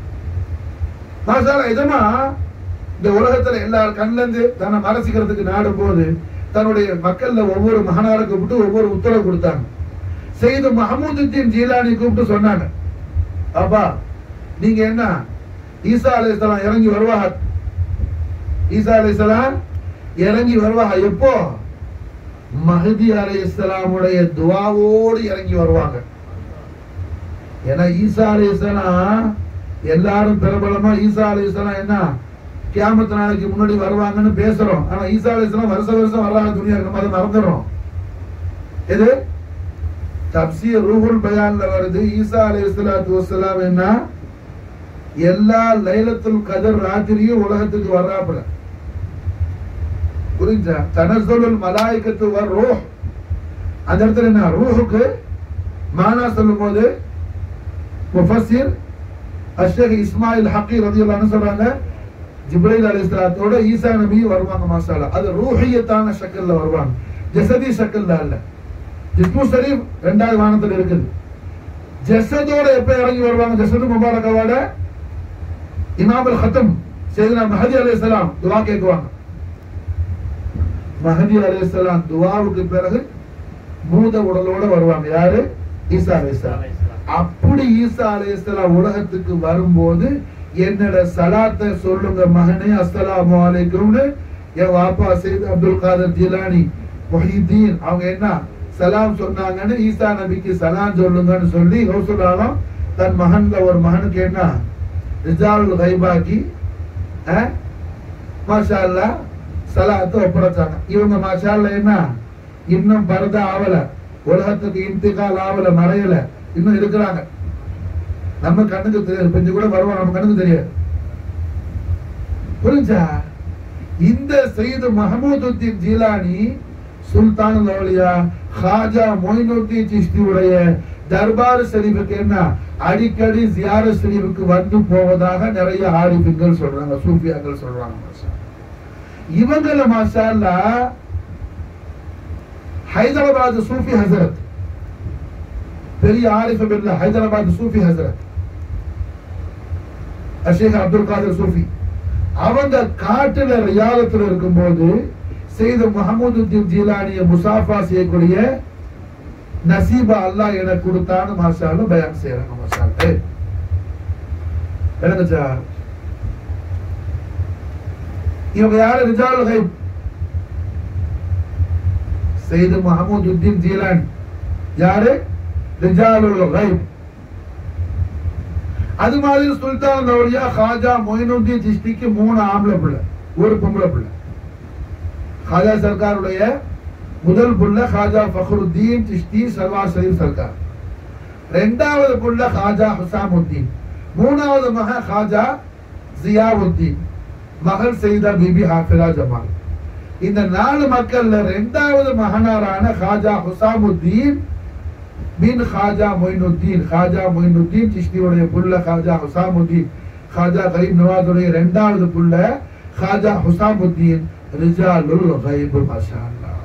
மாசால எதுமா இந்த உலகத்துல எல்லார் கண்ணுல இருந்து தன்னை மறைச்சிக்கிறதுக்கு நாடும் போது தன்னுடைய மக்கள்ல ஒவ்வொரு மகனாரை கூப்பிட்டு ஒவ்வொரு உத்தரவு கொடுத்தாங்க செய்து மஹமூதுத்தீன் ஜீலானி கூப்பிட்டு சொன்னாங்க அப்பா நீங்க என்ன ஈசா அலைஹிஸ்ஸலாம் இறங்கி வருவார் ஈசா அலைஹிஸ்ஸலாம் இறங்கி வருவாங்க எப்போ மஹதி அலை இஸ்லாமுடைய துவாவோடு இறங்கி வருவாங்க ஏன்னா ஈசா அலை இஸ்லாம் எல்லாரும் பிரபலமா ஈசா அலை இஸ்லாம் என்ன கியாமத்து நாளைக்கு முன்னாடி வருவாங்கன்னு பேசுறோம் ஆனா ஈசா அலை இஸ்லாம் வருஷ வருஷம் வர்றாங்க துணியா நம்ம அதை மறந்துடுறோம் எது தப்சீர் ரூஹுல் பயான்ல வருது ஈசா அலைஹிஸ்ஸலாத்து வஸ்ஸலாம் என்ன எல்லா லைலத்துல் கதர் ராத்திரியும் உலகத்துக்கு வர்றாப்புல புரிஞ்சா தனஸ்ஸலுல் மலாயிகத்து வர் ரூஹ் அந்த இடத்துல என்ன ரூஹுக்கு மானா சொல்லும்போது முஃபஸ்ஸிர் அஷ்ஷேக் இஸ்மாயில் ஹக்கி ரலியல்லாஹு அன்ஹு சொல்றாங்க ஜிப்ரைல் அலைஹிஸ்ஸலாத்தோட ஈசா நபி வருவாங்க மாஷாஅல்லாஹ் அது ரூஹியத்தான ஷக்கல்ல வருவாங்க ஜசதி ஷக்கல்ல அல்ல ஜிஸ்மு ஷரீப் ரெண்டாவது வானத்துல இருக்குது ஜசதோட எப்ப இறங்கி வருவாங்க ஜசது முபாரக்காவோட இமாம் அல் ஹத்தம் செய்தனா மஹதி அலைஹிஸ்ஸலாம் துவா கேட்குவாங்க மஹதி அலைஹிஸ்ஸலாம் துவாவுக்கு பிறகு பூத உடலோட வருவாங்க யாரு ஈசா அலைஹிஸ்ஸலாம் அப்படி ஈசா அலைஹிஸ்ஸலாம் உலகத்துக்கு வரும்போது என்னோட சலாத்தை சொல்லுங்க மகனே அஸ்ஸலாமு அலைக்கும்னு என் வாப்பா சையத் அப்துல் காதர் ஜிலானி முஹிதீன் அவங்க என்ன சலாம் சொன்னாங்கன்னு ஈசா நபிக்கு சலாம் சொல்லுங்கன்னு சொல்லி கௌசுலாலம் தன் மகன்ல ஒரு மகனுக்கு என்ன ரிஜாலுல் கைபாக்கி மாஷா அல்லாஹ் சலாத்தை ஒப்படைச்சாங்க இவங்க மாஷா அல்லாஹ் என்ன இன்னும் பரத ஆவல உலகத்துக்கு இன்திகால் ஆவல மறையல இன்னும் இருக்கிறாங்க நம்ம கண்ணுக்கு தெரியாது கொஞ்சம் கூட வருவோம் நம்ம கண்ணுக்கு தெரியாது புரிஞ்சா இந்த செய்து மஹமூதுத்தீன் ஜீலானி சுல்தான் லோலியா ஹாஜா மொயினுத்தீன் சிஷ்டியுடைய தர்பார் ஷரீஃபுக்கு என்ன அடிக்கடி ஜியார ஷரீஃபுக்கு வந்து போவதாக நிறைய ஆரிஃபிங்கள் சொல்றாங்க சூஃபியாக்கள் சொல்றாங்க மாஷா. இவங்கள மாஷா அல்லாஹ் ஹைதராபாத் சூஃபி ஹசரத் பெரிய ஆரிஃப் பில்லா ஹைதராபாத் சூஃபி ஹசரத் அஷேக் அப்துல் காதர் சூஃபி அவங்க காட்டுல ரியாலத்துல இருக்கும்போது செய்த முகமதுদ্দিন ஜீலானிய முசாஃபா செய்யக்கூடிய நசீபா அல்லாஹ் எனக்கு கொடுத்தான்னு மாஷால பயான் செய்யறாங்க மாஷால விளங்குச்சா இவங்க யாரு ரிஜால் கைப் செய்து முகமதுদ্দিন ஜீலானி யாரு ரிஜாலுல் கைப் அது மாதிரி சுல்தான் தௌலியா ஹாஜா மொயினுddin சிஷ்டிக்கு மூணு ஆம்பளை பிள்ளை ஒரு பொம்பளை பிள்ளை ஹாஜா சர்க்காருடைய முதல் புள்ள ஹாஜா ஃபஹ்ருத்தீன் சிஷ்டி சர்வா ஷரீப் சர்க்கார் ரெண்டாவது புள்ள ஹாஜா ஹுசாமுத்தீன் மூணாவது மகன் ஹாஜா ஜியாவுத்தீன் மகள் செய்தா பிபி ஹாஃபிலா ஜமால் இந்த நாலு மக்கள்ல ரெண்டாவது மகனாரான ஹாஜா ஹுசாமுத்தீன் பின் ஹாஜா மொயினுத்தீன் ஹாஜா மொயினுத்தீன் சிஷ்டியுடைய புள்ள ஹாஜா ஹுசாமுத்தீன் ஹாஜா கரீம் நவாதுடைய ரெண்டாவது புள்ள ஹாஜா ஹுசாமுத்தீன் ரிஜாலுல் கைப் மாஷா அல்லாஹ்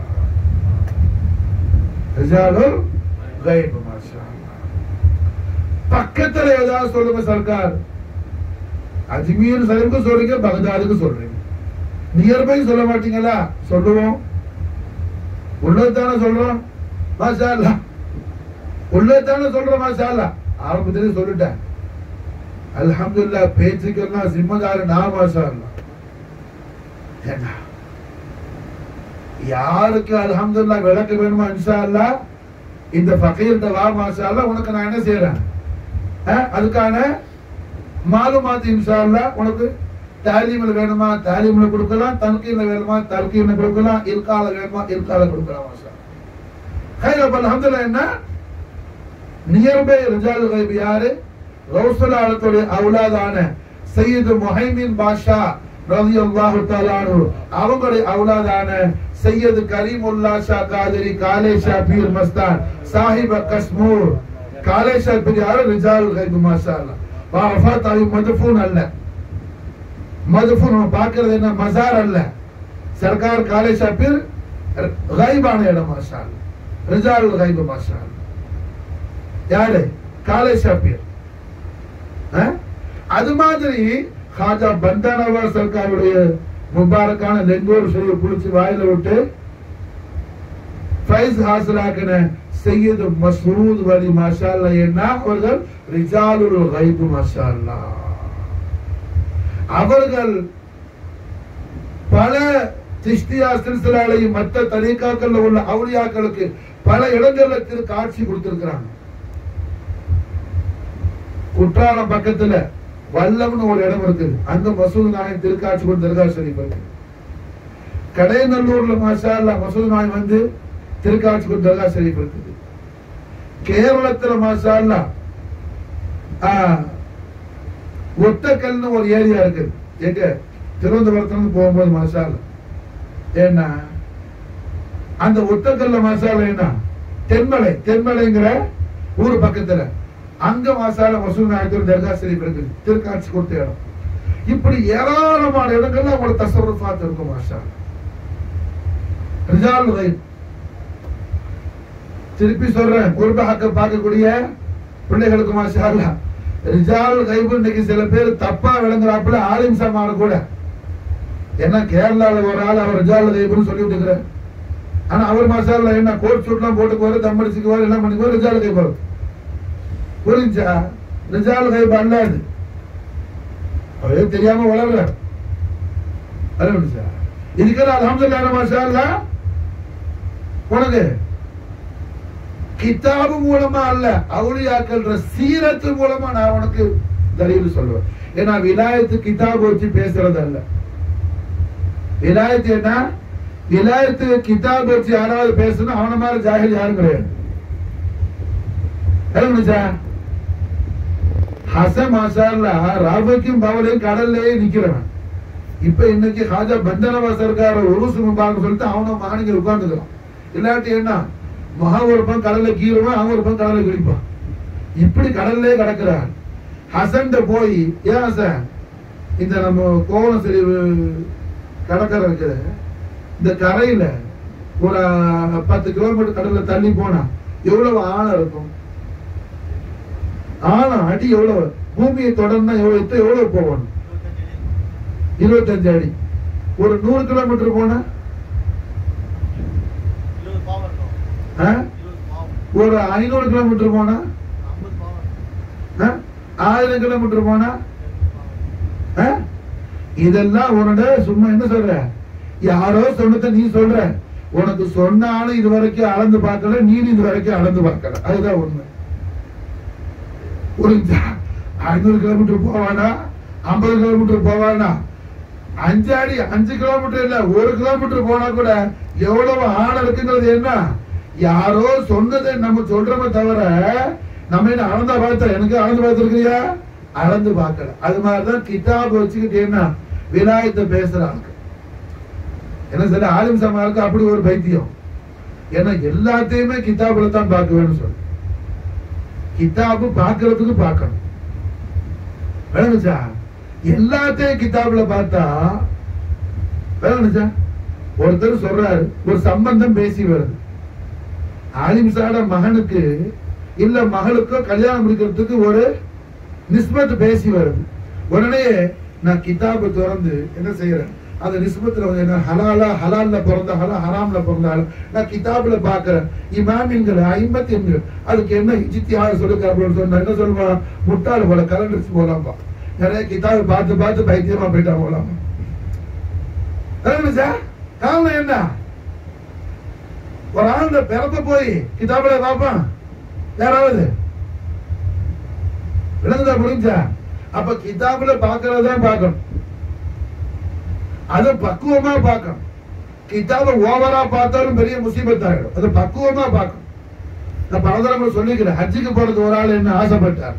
ரிஜாலுல் கைப் மாஷா அல்லாஹ் பக்கத்துல ஏதாவது சொல்லுங்க சர்க்கார் அஜ்மீர் சரீஃப்க்கு சொல்றீங்க பகதாதுக்கு சொல்றீங்க நியர்பை சொல்ல மாட்டீங்களா சொல்லுவோம் உள்ளதானே சொல்றோம் மாஷா அல்லாஹ் உள்ளதானே சொல்றோம் மாஷா அல்லாஹ் ஆரம்பத்திலே சொல்லிட்டேன் அல்ஹம்துலில்லாஹ் பேச்சுக்கெல்லாம் சிம்மதாரு நான் மாஷா அல்லாஹ் என்ன யாருக்கு அல்ஹம்துலில்லாஹ் விளக்க வேணுமா இன்ஷா அல்லாஹ் இந்த ஃபகீர்ட்ட வா மாஷா அல்லாஹ் உனக்கு நான் என்ன செய்யறேன் அஹ், அதுக்கான மாலுமாத் இன்ஷா அல்லாஹ் உனக்கு தாலீம்ல வேணுமா தாலீம்ல கொடுக்கலாம் தன்கீம்ல வேணுமா தன்கீம்ல கொடுக்கலாம் இல்கால வேணுமா இல்கால கொடுக்கலாம் மாஷா ஹைர் அப்ப அல்ஹம்துலில்லாஹ் என்ன நியர்பை ரிஜால் கைப் யாரு கௌசல் ஆலத்துடைய அவுலாதான சையது முஹைமின் பாஷா ரலியல்லாஹு தஆலா அன்ஹு அவங்களுடைய அவுலாதான சையது கரீமுல்லா ஷா காதிரி காலே ஷா பீர் மஸ்தான் சாஹிப கஸ்மூர் காலே ஷா பீர் யாரு ரிஜால் கைப் மாஷா அல்லாஹ் வஃபாத் ஆகி மதுஃபூன் அல்ல மதுஃபூன் நம்ம பார்க்கிறது என்ன மசார் அல்ல சர்க்கார் காலே ஷா பீர் கைபான இடம் மாஷா அல்லாஹ் ரிஜால் கைப் மாஷா அல்லாஹ் யாரு காலே ஷா பீர் அஹ்? அது மாதிரி ஹாஜா பந்தானவா சர்க்காருடைய முபாரக்கான நெங்கோர் சொல்லி குளிச்சு வாயில விட்டு ஃபைஸ் ஹாசிலாக்கின சையது மசூத் வலி மாஷா அல்லாஹ் என்ன அவர்கள் ரிஜாலுல் கைப் மாஷா அல்லாஹ் அவர்கள் பல சிஷ்டியா சில்சிலாலையும் மற்ற தரீக்காக்கள்ல உள்ள அவுளியாக்களுக்கு பல இடங்கள்ல திரு காட்சி கொடுத்திருக்கிறாங்க குற்றாலம் பக்கத்துல வல்லம்னு ஒரு இடம் இருக்குது அங்க மசூது நாயன் திருக்காட்சி கொண்டு தர்கா ஷரீஃப் இருக்கு கடையநல்லூர்ல மாஷா அல்லா மசூது நாயன் வந்து திருக்காட்சி கொண்டு தர்கா ஷரீஃப் இருக்குது கேரளத்துல மாஷா அல்லா ஆஹ், ஒத்தக்கல்னு ஒரு ஏரியா இருக்கு எங்க திருவனந்தபுரத்துல இருந்து போகும்போது மாஷா அல்லா ஏன்னா அந்த ஒத்தக்கல்ல மசாலா என்ன தென்மலை தென்மலைங்கிற ஊர் பக்கத்துல அங்க மசாலா வசூல் நாயக்கர் தர்கா ஷரீஃப் இருக்கு திருக்காட்சி கொடுத்த இடம் இப்படி ஏராளமான இடங்கள்ல அவங்களோட தசவரஃபாத் இருக்கும் மாஷா ரிஜால் கைப் திருப்பி சொல்றேன் குருப ஹக்க பார்க்கக்கூடிய பிள்ளைகளுக்கு மாஷா அல்லாஹ் ரிஜால் கைபு இன்னைக்கு சில பேர் தப்பா விளங்குறாப்புல ஆலிம் சமான கூட ஏன்னா கேரளால ஒரு ஆள் அவர் ரிஜால் கைபுன்னு சொல்லிட்டு இருக்கிறார் ஆனா அவர் மசாலா என்ன கோட் சூட்லாம் போட்டுக்குவாரு தம் அடிச்சுக்குவாரு எல்லாம் பண்ணிக்குவாரு ரிஜால் கைப் வரும் புரிஞ்சா ரிஜால் கைப் அல்லாது அவரே தெரியாம வளர்றார் புரிஞ்சா இதுக்கெல்லாம் அலமதுல்லா மசாலா உனக்கு கிதாபு மூலமா அல்ல அவுளியாக்கள்ன்ற சீரத்து மூலமா நான் உனக்கு தலீல் சொல்லுவேன் ஏன்னா விலாயத்து கிதாபு வச்சு பேசுறது அல்ல விலாயத்து என்ன விலாயத்து கிதாப் வச்சு யாராவது பேசணும் அவன மாதிரி ஜாகில் யாரும் கிடையாது விளங்குச்சா? ஹசன் மாஷால்லா ராபைக்கும் பவலையும் கடல்லையே நிக்கிறவன் இப்ப இன்னைக்கு ஹாஜா பந்தனவா சர்க்கார உருசு முபாக்கு சொல்லிட்டு அவனும் மகனிங்க உட்கார்ந்துக்கிறான் இல்லாட்டி என்ன மகா ஒருப்பன் கடல்ல கீறுவான் அவன் ஒருப்பன் கடல்ல கிழிப்பான் இப்படி கடல்லே கிடக்கிறான் ஹசன்ட போய் ஏன் ஹசன் இந்த நம்ம கோவலம் சரி கடற்கரை இருக்குது இந்த கரையில ஒரு அஹ், பத்து கிலோமீட்டர் கடல்ல தள்ளி போனா எவ்வளவு ஆழம் இருக்கும் ஆழம் அடி எவ்வளவு பூமியை தொடர்ந்தா எவ்வளவு எத்த- எவ்வளவு போகணும் இருபத்தஞ்சு அடி ஒரு நூறு கிலோமீட்டர் போனா இருபது பாவம் இருக்கும் ஆ? இருபது பாவம் ஒரு ஐநூறு கிலோமீட்டர் போனா ஐம்பது பாவம் ஆ? ஆயிரம் கிலோமீட்டர் போனா ஆ? இதெல்லாம் உன்னோட சும்மா என்ன சொல்ற யாரோ சொன்னதை நீ சொல்ற உனக்கு சொன்னாலும் இது வரைக்கும் அளந்து பார்க்கல நீ இது வரைக்கும் அளந்து பார்க்கல அதுதான் உண்மை புரிஞ்சா ஐநூறு கிலோமீட்டர் போவானா ஐம்பது கிலோமீட்டர் போவானா அஞ்சு அடி அஞ்சு கிலோமீட்டர் இல்ல ஒரு கிலோமீட்டர் போனா கூட எவ்வளவு ஆழம் இருக்குங்கிறது என்ன யாரோ சொன்னதை நம்ம சொல்றோமே தவிர நம்ம என்ன அளந்தா பார்த்த எனக்கு அளந்து பார்த்திருக்கிறியா அளந்து பார்க்கல அது மாதிரிதான் கிதாப் வச்சுக்கிட்டு என்ன விலாயத்தை பேசுறாங்க என்ன சில ஆலிம் சமாருக்கு அப்படி ஒரு பைத்தியம் ஏன்னா எல்லாத்தையுமே கிதாபுல தான் பார்க்க வேணும் சொல்லு கிதாபு பார்க்கறதுக்கு பார்க்கணும் விளங்குச்சா எல்லாத்தையும் கிதாபுல பார்த்தா விளங்குச்சா ஒருத்தர் சொல்றாரு ஒரு சம்பந்தம் பேசி வருது ஆலிம் சாட மகனுக்கு இல்ல மகளுக்கோ கல்யாணம் முடிக்கிறதுக்கு ஒரு நிஸ்பத் பேசி வருது உடனே நான் கிதாபை திறந்து என்ன செய்யறேன் அந்த நிஸ்பத்துல வந்து என்ன ஹலாலா ஹலால்ல பிறந்த ஹலா ஹராம்ல பிறந்த ஹலா நான் கிதாபுல பாக்குறேன் இமாமின்கள் ஐம்பத்தி எண்கள் அதுக்கு என்ன இஜித்தியாக சொல்லுங்க அப்படின்னு சொன்னா என்ன சொல்லுவான் முட்டாள் போல கலண்டர்ஸ் போலாம்பா நிறைய கிதாபை பார்த்து பார்த்து பைத்தியமா போயிட்டா போலாமா சார் காரணம் என்ன ஒரு ஆளுங்க பிறந்த போய் கிதாபுல பார்ப்பான் யாராவது விளங்குதா புரிஞ்சா அப்ப கிதாபுல பாக்குறதான் பார்க்கணும் அது பக்குவமா பார்க்கணும் கிதாப ஓவரா பார்த்தாலும் பெரிய முசீபத் ஆயிடும் அது பக்குவமா பார்க்கணும் நான் பல தடவை சொல்லிக்கிறேன் ஹஜ்ஜுக்கு போறது ஒரு ஆள் என்ன ஆசைப்பட்டார்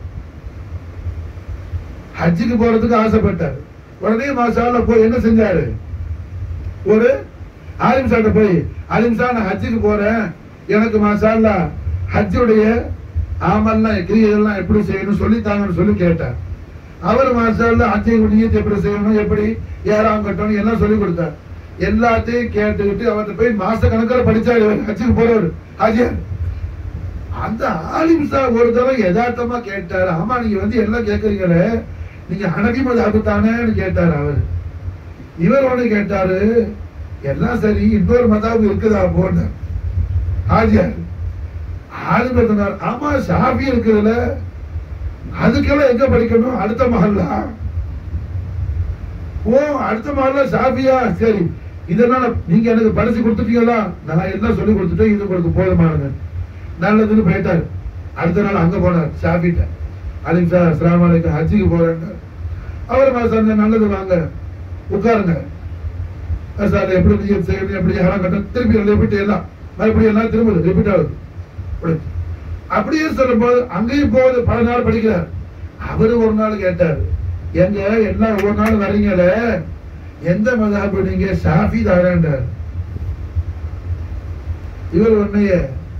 ஹஜ்ஜுக்கு போறதுக்கு ஆசைப்பட்டார் உடனே மாசால போய் என்ன செஞ்சாரு ஒரு ஆலிம் சாட்ட போய் ஆலிம் சார் நான் ஹஜ்ஜுக்கு போறேன் எனக்கு மாசால்லா ஹஜ்ஜுடைய ஆமல்லாம் கிரியெல்லாம் எப்படி செய்யணும் சொல்லித்தாங்கன்னு சொல்லி கேட்டார் அவர் மாசால்ல ஹஜ்ஜை நியத்து எப்படி செய்யணும் எப்படி ஏறாம் கட்டணும் எல்லாம் சொல்லி கொடுத்தார் எல்லாத்தையும் கேட்டுக்கிட்டு அவர்கிட்ட போய் மாச கணக்கில் படிச்சாரு இவர் ஹஜ்ஜுக்கு போறவர் ஹஜ்ஜர் அந்த ஆலிம் சார் ஒரு தடவை யதார்த்தமா கேட்டாரு ஆமா நீங்க வந்து எல்லாம் கேக்குறீங்களே நீங்க ஹனபி மதாபு தானேன்னு கேட்டாரு அவர் இவர் ஒண்ணு கேட்டாரு எல்லாம் சரி இன்னொரு மதாபு இருக்குதா போன ஹாஜியார் ஆலிம் சொன்னார் ஆமா ஷாஃபி இருக்குதுல்ல அதுக்கெல்லாம் எங்க படிக்கணும் அடுத்த மஹல்லா ஓ அடுத்த மஹல்லா ஷாஃபியா சரி இதனால நீங்க எனக்கு பரிசு கொடுத்துட்டீங்களா நான் எல்லாம் சொல்லி கொடுத்துட்டேன் இது உங்களுக்கு போதுமானது நல்லதுன்னு போயிட்டாரு அடுத்த நாள் அங்க போனார் ஷாஃபிட்ட அலிம் சார் அஸ்லாம் வலைக்கும் ஹஜ்ஜிக்கு போறேன் அவர் மாசாங்க நல்லது வாங்க உட்காருங்க சார் எப்படி நீங்க செய்யணும் எப்படி யாரும் கட்ட திருப்பி ரிப்பீட் எல்லாம் மறுபடியும் எல்லாம் திரும்ப ரிப்பீட் ஆகுது அப்படி. அப்படியே சொல்லும்போது அங்கேயும் போகுது பல நாள் படிக்கிறார் அவரு ஒரு நாள் கேட்டார் எங்க எல்லாம் ஒவ்வொரு நாள் வர்றீங்களே எந்த மதாபு நீங்க ஷாஃபி தாராண்டார் இவர் உன்னைய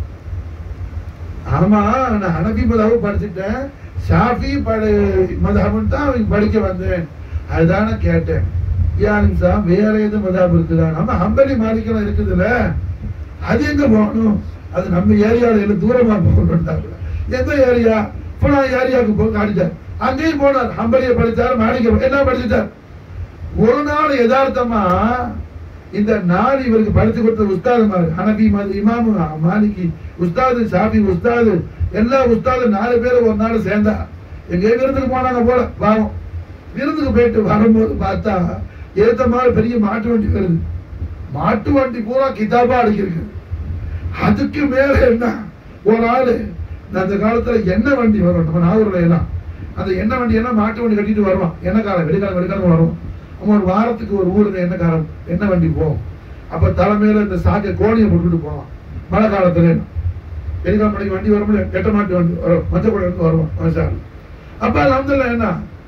ஆமா நான் ஹனபி மதாபு படிச்சுட்டேன் ஷாஃபி பட மதாபுன்னு தான் அவங்க படிக்க வந்தேன் அதுதானே கேட்டேன் யாருங்க சார் வேற எது மதாபு இருக்குதா நம்ம ஹம்பலி மாலிக்கலாம் இருக்குதுல்ல அது எங்க போகணும் அது நம்ம ஏரியால எல்லாம் தூரமா போகணும்ட்டாங்க எந்த ஏரியா புனா ஏரியாவுக்கு போய் காணிச்சார் அங்கேயும் போனார் ஹம்பலிய படிச்சார் மாணிக்க எல்லாம் படிச்சுட்டார் ஒரு நாள் யதார்த்தமா இந்த நாள் இவருக்கு படிச்சு கொடுத்த உஸ்தாது மாதிரி ஹனபி மாதிரி இமாமு மாலிகி உஸ்தாது ஷாபி உஸ்தாது எல்லா உஸ்தாது நாலு பேர் ஒரு நாள் சேர்ந்தா எங்க விருந்துக்கு போனாங்க போல பாவம் விருந்துக்கு போயிட்டு வரும்போது பார்த்தா ஏத்த மாதிரி பெரிய மாட்டு வண்டி வருது மாட்டு வண்டி பூரா கிதாபா அடிக்கிருக்கு அதுக்கு மேல என்ன ஒரு ஆளு அந்த காலத்துல எண்ணெய் வண்டி வரும் நம்ம நாகூர்ல எல்லாம் அந்த எண்ணெய் வண்டி எல்லாம் மாட்டு வண்டி கட்டிட்டு வருவான் எண்ணெய்க்காரன் வெடிக்காலம் வெடிக்காலம் வரும் அவன் ஒரு வாரத்துக்கு ஒரு ஊருக்கு எண்ணெய்க்காரன் எண்ணெய் வண்டி போகும் அப்ப தலைமையில இந்த சாக்கை கோணியை போட்டுட்டு போவான் மழை காலத்துல வெடிக்காலம் மணிக்கு வண்டி வரும் எட்ட மாட்டு வண்டி வரும் மஞ்சள் கூட இருந்து வருவான் மனுஷன் அப்ப அலமதுல்ல என்ன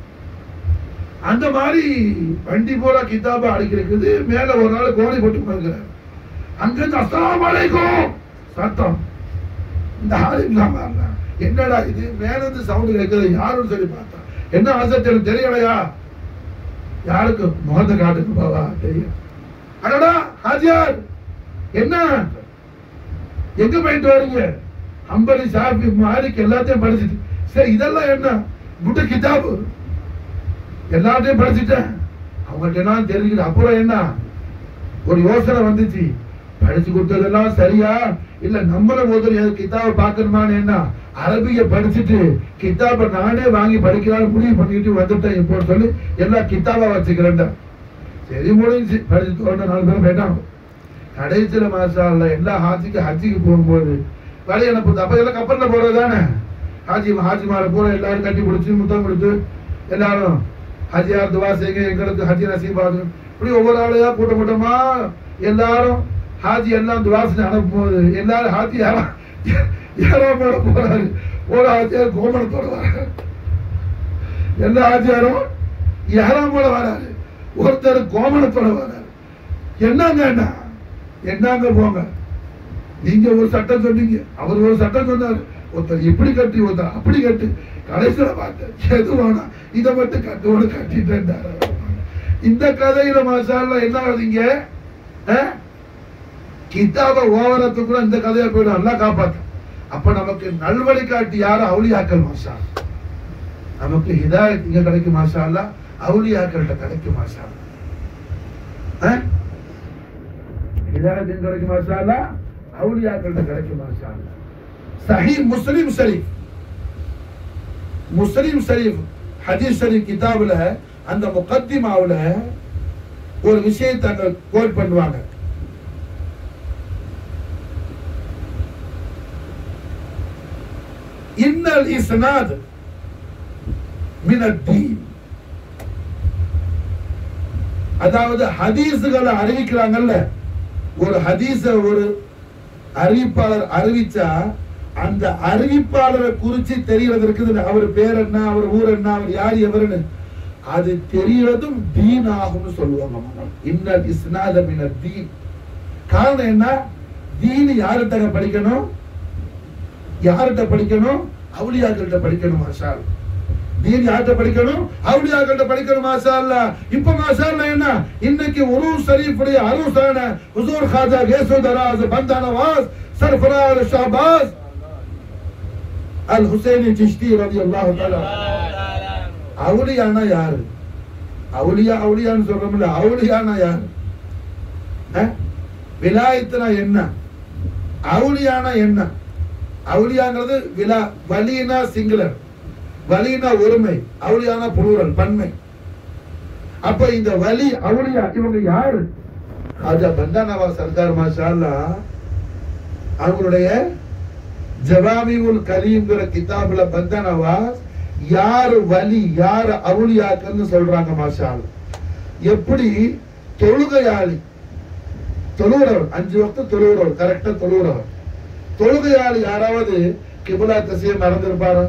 அந்த மாதிரி வண்டி பூரா கிதாபா அடிக்கிறது மேல ஒரு நாள் கோணி போட்டு போயிருக்கிறார் அங்கிருந்து அஸ்ஸலாமு அலைக்கும் சத்தம் இந்த ஆளும் சாம்பார்ல என்னடா இது மேல இருந்து சவுண்ட் கேட்குது யாருன்னு சொல்லி பார்த்தா என்ன ஆசை எனக்கு தெரியலையா யாருக்கு முகத்தை காட்டுக்கு பாவா தெரியும் அடடா ஹாஜியார் என்ன எங்க போயிட்டு வரீங்க அம்பலி சாஃபி மாலிக் எல்லாத்தையும் படிச்சுட்டு சரி இதெல்லாம் என்ன குட்ட கிதாபு எல்லாத்தையும் படிச்சுட்டேன் அவங்கள்ட்ட எல்லாம் தெரிஞ்சுக்கிட்டு அப்புறம் என்ன ஒரு யோசனை வந்துச்சு படிச்சு கொடுத்ததெல்லாம் சரியா இல்ல நம்மள முதல்ல கிதாபை பார்க்கணுமான்னு என்ன அரபிய படிச்சுட்டு கிதாபை நானே வாங்கி படிக்கலாம்னு முடிவு பண்ணிட்டு வந்துட்டேன் இப்போ சொல்லி எல்லாம் கிதாபா வச்சுக்கிறேன்டா சரி முடிஞ்சு படிச்சு தோண்ட நாலு பேரும் போயிட்டாங்க கடைசியில மாசா இல்ல எல்லா ஹாஜிக்கு ஹஜ்ஜிக்கு போகும்போது வழி அனுப்புது அப்ப எல்லாம் கப்பல்ல போறது தானே ஹாஜி ஹாஜிமாரை பூரா எல்லாரும் கட்டி பிடிச்சி முத்தம் கொடுத்து எல்லாரும் ஹஜியார் துவா செய்யுங்க எங்களுக்கு ஹஜ்ஜி நசீபாது இப்படி ஒவ்வொரு ஆளையா கூட்டம் கூட்டமா எல்லாரும் ஹாஜி எல்லாம் துவா செஞ்சு அனுப்பும் போது எல்லாரும் ஹாஜி யாரா யாரா போட போறாரு ஒரு ஹாஜியார் கோமணத்தோட வராரு எல்லா ஹாஜியாரும் யாராம் போல வராரு ஒருத்தர் கோமணத்தோட வராரு என்னங்க என்ன என்னங்க போங்க நீங்க ஒரு சட்டம் சொன்னீங்க அவர் ஒரு சட்டம் சொன்னாரு ஒருத்தர் இப்படி கட்டி ஒருத்தர் அப்படி கட்டி கடைசியில பார்த்தேன் எது வேணாம் இதை மட்டும் கட்டோடு கட்டிட்டேன்டாரு இந்த கதையில மாசால என்ன ஆகுதுங்க கிதாப ஓவரத்து கூட இந்த கதையா போயிடும் நல்லா காப்பாத்து அப்ப நமக்கு நல்வழி காட்டி யாரும் அவுளியாக்கள் மாசா நமக்கு ஹிதாயத் இங்க கிடைக்கும் மாஷா அல்லா அவுளியாக்கள்கிட்ட கிடைக்கும் மாஷா அல்லா. ஆ? ஹிதாயத் எங்க கிடைக்கும் மாஷா அல்லா அவுளியாக்கள்கிட்ட கிடைக்கும் மாஷா அல்லா. சஹீஹ் முஸ்லிம் ஷரீஃப் முஸ்லிம் ஷரீஃப் ஹதீஸ் ஷரீஃப் கிதாபுல அந்த முகத்திமாவுல ஒரு விஷயத்தை அங்க கோட் பண்ணுவாங்க இன்னல் இஸ்னாத் மின் அத்தீன் அதாவது ஹதீஸுகளை அறிவிக்கிறாங்கல்ல ஒரு ஹதீஸ ஒரு அறிவிப்பாளர் அறிவிச்சா அந்த அறிவிப்பாளரை குறிச்சு தெரியறது இருக்குது அவர் பேர் என்ன அவர் ஊர் என்ன அவர் யார் எவருன்னு அது தெரியறதும் தீன் ஆகும்னு சொல்லுவாங்க இன்னல் இஸ்னாத மின தீன் காரணம் என்ன தீன் யார்கிட்ட படிக்கணும் யார்கிட்ட படிக்கணும் அவுளியாக்கள்கிட்ட படிக்கணும் மாஷா அல்லாஹ். தீன் யார்கிட்ட படிக்கணும் அவுளியாக்கள்கிட்ட படிக்கணும் மாஷா அல்லாஹ். இப்ப மாஷா அல்லாஹ் என்ன இன்னைக்கு உரு ஷரீஃபுடைய அருசான ஹுசூர் காஜா கேசு தராஸ் பந்தானவாஸ் சர்ஃபராஸ் ஷாபாஸ் அல் ஹுசைனி சிஷ்தி ரலியல்லாஹு தஆலா அவுலியானா யாரு அவுலியா அவுலியான்னு சொல்றோம்ல அவுலியானா யாரு அஹ்? விலாயத்துனா என்ன அவுலியானா என்ன அவுலியாங்கிறது விலா வலினா சிங்குலர் வலினா ஒருமை அவுலியானா புளூரல் பன்மை அப்ப இந்த வலி அவுலியா இவங்க யாரு ஹாஜா பந்தா நவாஸ் சர்க்கார் மாஷா அல்லாஹ் அவங்களுடைய ஜவாமிவுல் கலீம்ங்கிற கிதாபுல பந்தா நவாஸ் யாரு வலி யாரு அவுலியாக்கள்னு சொல்றாங்க மாஷா அல்லாஹ். எப்படி தொழுகையாளி தொழுகிறவர் அஞ்சு வக்து தொழுகிறவர் கரெக்டா தொழுகிறவர் தொழுகையாளி யாராவது கிபுலா திசையை மறந்திருப்பாரா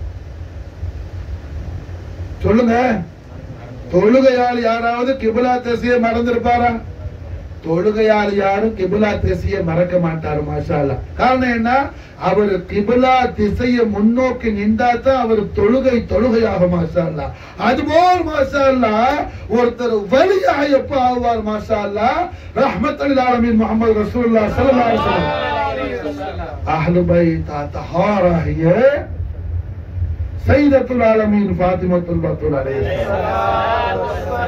சொல்லுங்க தொழுகையாளி யாராவது கிபுலா திசையை மறந்திருப்பாரா தொழுகையாளி யாரும் கிபுலா திசையை மறக்க மாட்டாரு மாஷா அல்லாஹ். காரணம் என்ன அவர் கிபுலா திசையை முன்னோக்கி நின்றா தான் அவர் தொழுகை தொழுகையாக மாஷா அல்லாஹ். அதுபோல் மாஷா அல்லாஹ் ஒருத்தர் வலியாக எப்ப ஆவார் மாஷா அல்லாஹ் ரஹ்மத்துல் ஆலமீன் முஹம்மது ரசூலுல்லாஹ் ஸல்லல்லாஹு அலைஹி வஸல்லம் அஹ்லு பைத் தஹாரா ஹிய சையதத்துல் ஆலமீன் ஃபாத்திமத்துல் பத்துல் அலைஹி